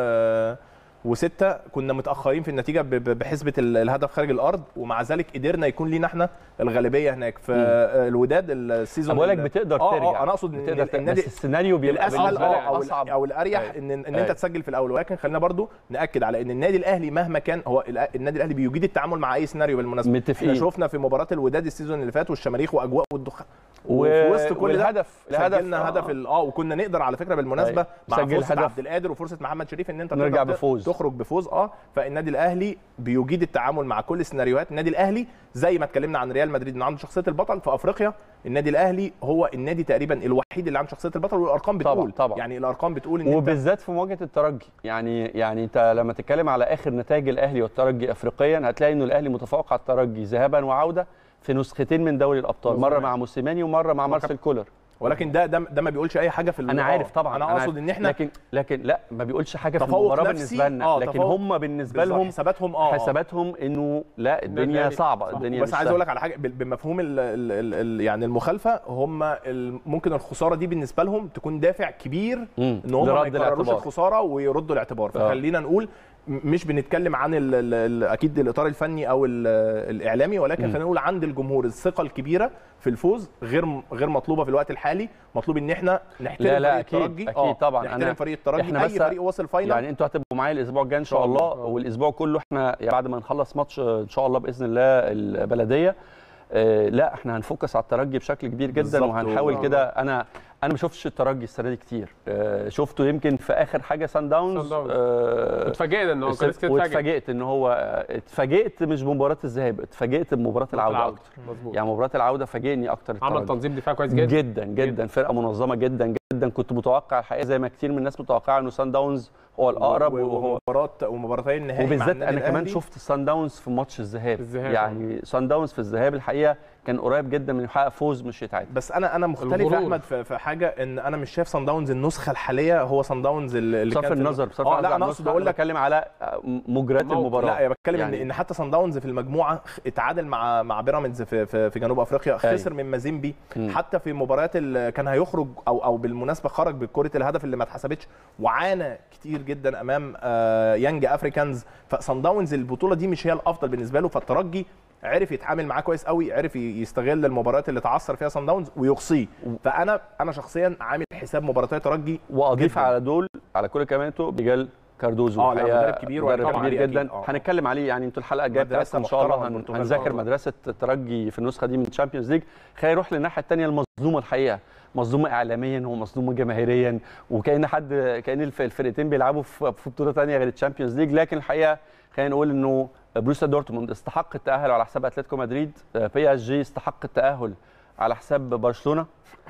2006 كنا متاخرين في النتيجه ب- ب- بحسبه ال- الهدف خارج الارض ومع ذلك قدرنا يكون لينا احنا الغالبيه هناك في الوداد السيزون بقول لك ال- بتقدر آه، ترجع آه، انا اقصد ان بتقدر ترجع النادي بس السيناريو بيبقى الاسهل بالنسبة اه لك او اصعب او الاريح أيوة. ان ان انت أيوة. تسجل في الاول ولكن خلينا برضو ناكد على ان النادي الاهلي مهما كان هو الأ- النادي الاهلي بيجيد التعامل مع اي سيناريو بالمناسبه متفقين. احنا شفنا في مباراه الوداد السيزون اللي فات والشماريخ واجواء والدخان و- وفي وسط كل ده والهدف الهدف سجلنا هدف ال- اه وكنا نقدر على فكره بالمناسبه أيوة. مع سجل فرصه هدف. عبد القادر وفرصه محمد شريف ان انت نرجع تقدر ت- بفوز. تخرج بفوز اه فالنادي الاهلي بيجيد التعامل مع كل السيناريوهات النادي الاهلي زي ما اتكلمنا عن ريال مدريد انه عنده شخصيه البطل في افريقيا النادي الاهلي هو النادي تقريبا الوحيد اللي عنده شخصيه البطل والارقام طبعاً، بتقول طبعاً. يعني الارقام بتقول ان انت وبالذات في مواجهه الترجي يعني يعني انت لما تتكلم على اخر نتائج الاهلي والترجي افريقيا هتلاقي انه الاهلي متفوق على الترجي ذهابا وعوده في نسختين من دوري الابطال مره مع موسيماني ومره مع مارسيل كولر ولكن ده ده, ده ما بيقولش اي حاجه في ال- انا آه، عارف طبعا انا عارف. اقصد ان احنا لكن لكن لا ما بيقولش حاجه في تفوق المباراه نفسي، بالنسبه لنا آه، لكن تفوق هم بالنسبه بالظبط، لهم حساباتهم اه آه. حساباتهم انه لا الدنيا الأهلي. صعبه صح. الدنيا بس مش عايز سهلة. اقول لك على حاجه بال- بمفهوم ال ال ال ال يعني المخالفه هم ال- ممكن الخساره دي بالنسبه لهم تكون دافع كبير مم. ان هم ما لرد يكرروش الاعتبار. الخساره ويردوا الاعتبار آه. فخلينا نقول م- مش بنتكلم عن ال ال ال اكيد الاطار الفني او ال الاعلامي ولكن مم. خلينا نقول عند الجمهور الثقه الكبيره في الفوز غير م- غير مطلوبه في الوقت الحالي مطلوب ان احنا نحترم لا، لا، فريق أكيد، الترجي أكيد طبعاً. نحترم أنا- فريق الترجي إحنا اي بس- فريق وصل فاينل يعني انتوا هتبقوا معايا الاسبوع الجاي ان شاء شاء الله. الله والاسبوع كله احنا يعني بعد ما نخلص ماتش ان شاء الله باذن الله البلديه آه، لا احنا هنفوكس على الترجي بشكل كبير جدا بالظبط. وهنحاول و- كده انا انا ما شفتش الترجي السنه دي كتير آه، شفته يمكن في اخر حاجه سان داونز سان داونز. آه، اتفاجئنا ان هو كان اتفاجئ واتفاجئت ان هو اتفاجئت مش بمباراه الذهاب اتفاجئت بمباراه العوده اكتر مظبوط يعني مباراه العوده فاجئني اكتر عمل الترجي تنظيم دفاع كويس جدا جدا جدا, جدا فرقه منظمه جدا جدا كنت متوقع الحقيقه زي ما كتير من الناس متوقعه انه سان داونز هو الاقرب وهو ومباراه ومباراتين النهائي مع وبالذات النادي انا كمان الأهلي. شفت سان داونز في ماتش الذهاب الذهاب، يعني سان داونز في الذهاب الحقيقه كان قريب جدا من يحقق فوز مش يتعادل بس انا انا مختلف يا الغرور. احمد في في حاجه ان انا مش شايف صن داونز النسخه الحاليه هو صن داونز اللي اللي بصرف كان في النظر بصرف اه النظر لا عن انا النسخة، اقصد اقول لك بتكلم على مجريات موقف. المباراه لا أنا بتكلم يعني- ان ان حتى صن داونز في المجموعه خ- اتعادل مع مع بيراميدز في في, في جنوب افريقيا أيوة. خسر من مازيمبي مم. حتى في مباريات اللي كان هيخرج او او بالمناسبه خرج بكره الهدف اللي ما اتحسبتش وعانى كتير جدا امام آه، يانج افريكانز فصن داونز البطوله دي مش هي الافضل بالنسبه له فالترجي عرف يتعامل معاه كويس قوي عرف ي- يستغل المباريات اللي تعثر فيها صن داونز ويقصيه فانا انا شخصيا عامل حساب مباراتي ترجي واضيف جداً. على دول على كل كمانته بيجال كاردوزو آه، لا، الحقيقة مدرب كبير مدرب وطبعاً كبير عليه جدا أكيد. آه. هنتكلم عليه يعني انتوا الحلقه الجايه مدرسة بتاعتكم ان شاء الله محترمة هن... البرتغال. هنذاكر آه. مدرسه الترجي في النسخه دي من الشامبيونز ليج خلينا نروح للناحيه الثانيه المظلومه الحقيقه مظلومه اعلاميا ومظلومه جماهيريا وكان حد كان الف- الفرقتين بيلعبوا في في بطوله ثانيه غير الشامبيونز ليج لكن الحقيقه خلينا نقول انه بروسيا دورتموند استحق التاهل على حساب اتلتيكو مدريد بي اس جي استحق التاهل على حساب برشلونه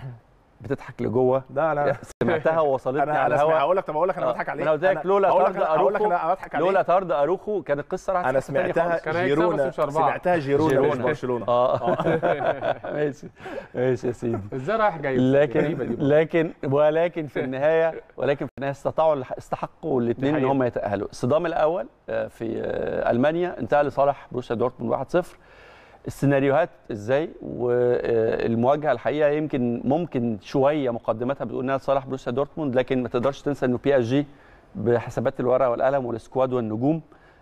بتضحك لجوه ده انا سمعتها ووصلتني انا على انا الهواء هقول لك طب اقول لك انا آه. بضحك عليه أنا قلت لك لولا هقول لك طرد أنا- هقول لك أروخو- انا بضحك عليه لولا طرد اروخو كانت القصه راحت انا في حتة تانية سمعتها خالص. كان هيكسبها جيرونا بس مش أربعة. سمعتها جيرونا مش جيرونا. برشلونه اه ماشي ماشي يا سيدي ازاي رايح جاي لكن غريبة دي. لكن ولكن في النهايه ولكن في النهايه استطاعوا الح- استحقوا الاثنين ان حقيقة. هم يتاهلوا الصدام الاول آه، في آه، المانيا انتهى لصالح بروسيا دورتموند 1-0 السيناريوهات ازاي والمواجهه الحقيقه يمكن ممكن شويه مقدمتها بتقول انها لصالح بروسيا دورتموند لكن ما تقدرش تنسى انه بي اس جي بحسابات الورقه والقلم والسكواد والنجوم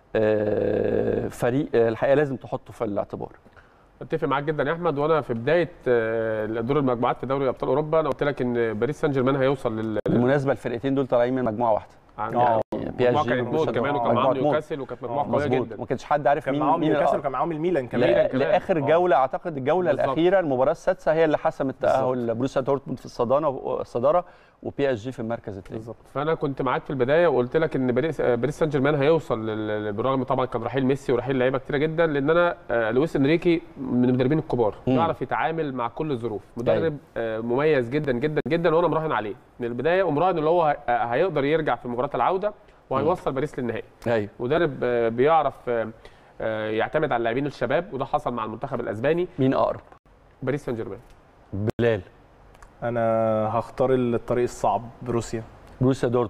آه، فريق آه، الحقيقه لازم تحطه في الاعتبار اتفق معاك جدا يا احمد وانا في بدايه آه، دور المجموعات في دوري ابطال اوروبا انا قلت لك ان باريس سان جيرمان هيوصل لل بالمناسبه الفرقتين دول طالعين من مجموعه واحده عن- آه. بي اس مجموعه جي كانت موت وبروسيا كمان دورتموند. وكان معاهم مجموعة موت. نيوكاسل وكانت مجموعه قويه مظبوط جدا ما كانش حد عارف كان مين معاهم مين نيوكاسل الأقرب. وكان معاهم الميلان لا- كمان كمان. لاخر آه. جوله اعتقد الجوله بالظبط. الاخيره المباراه السادسه هي اللي حسمت تاهل بروسيا دورتموند في الصداره الصداره وبي اس جي في المركز الثاني بالظبط فانا كنت معاك في البدايه وقلت لك ان باريس آه، باريس سان جيرمان هيوصل لل- لل- بالرغم طبعا كان رحيل ميسي ورحيل لعيبه كتيره جدا لان انا آه، لويس انريكي من المدربين الكبار مم. يعرف يتعامل مع كل الظروف مدرب آه، مميز جدا جدا جدا وانا مراهن عليه من البدايه ومراهن اللي هو ه- آه، هيقدر يرجع في مباراه العوده وهيوصل باريس للنهائي ايوه مدرب آه، بيعرف آه، آه، يعتمد على اللاعبين الشباب وده حصل مع المنتخب الاسباني مين اقرب باريس سان جيرمان بلال انا هختار الطريق الصعب بروسيا بروسيا دورتموند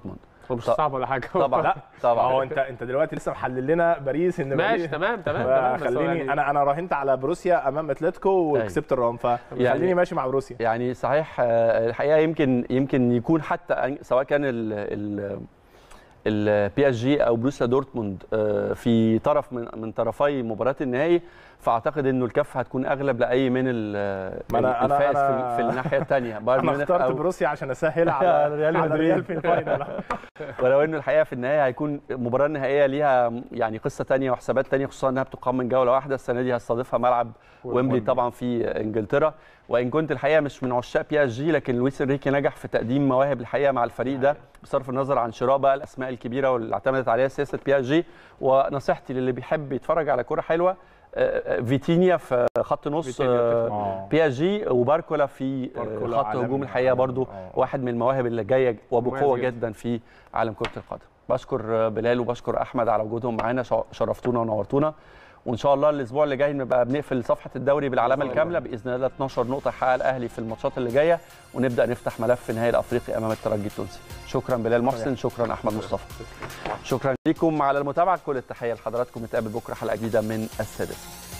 مش طب- صعب ولا حاجه طبعا لا طبعا هو انت انت دلوقتي لسه محلل لنا باريس ان ماشي باريس تمام تمام تمام بس هو خليني يعني- انا انا راهنت على بروسيا امام اتلتيكو وكسبت الرام فخليني يعني- ماشي مع بروسيا يعني صحيح آه، الحقيقه يمكن يمكن يكون حتى أن- سواء كان ال ال البي اس جي او بروسيا دورتموند آه، في طرف من من طرفي مباراه النهائي فاعتقد انه الكفه هتكون اغلب لاي من ال- ما أنا- أنا- الفائز في, أنا- في الناحيه الثانيه بايرن انا ميونخ اخترت أو- بروسيا عشان اسهل على على ريال على مدريد. ريال في الفاينل ولو انه الحقيقه في النهايه هيكون المباراه النهائيه ليها يعني قصه تانية وحسابات تانية خصوصا انها بتقام من جوله واحده السنه دي هستضيفها ملعب ويمبلي طبعا في انجلترا وان كنت الحقيقه مش من عشاق بي اس جي لكن لويس انريكي نجح في تقديم مواهب الحقيقه مع الفريق ده بصرف النظر عن شراء بقى الاسماء الكبيره واللي اعتمدت عليها سياسه بي اس جي ونصيحتي للي بيحب يتفرج على كوره حلوه آه، آه، فيتينيا في خط نص فيتينيا آه، آه. بي اس جي وباركولا في آه، باركولا خط عالمي. هجوم الحقيقه برضو آه. واحد من المواهب اللي جايه وبقوه مميز جدا. جدا في عالم كره القدم بشكر بلال وبشكر احمد على وجودهم معانا شا- شرفتونا ونورتونا وان شاء الله الاسبوع اللي جاي نبقى بنقفل صفحه الدوري بالعلامه إن شاء الكامله باذن الله 12 نقطه يحققها الاهلي في الماتشات اللي جايه ونبدا نفتح ملف النهائي الافريقي امام الترجي التونسي شكرا بلال محسن شكرا احمد مصطفى شكرا لكم على المتابعه كل التحيه لحضراتكم نتقابل بكره حلقه جديده من السادسه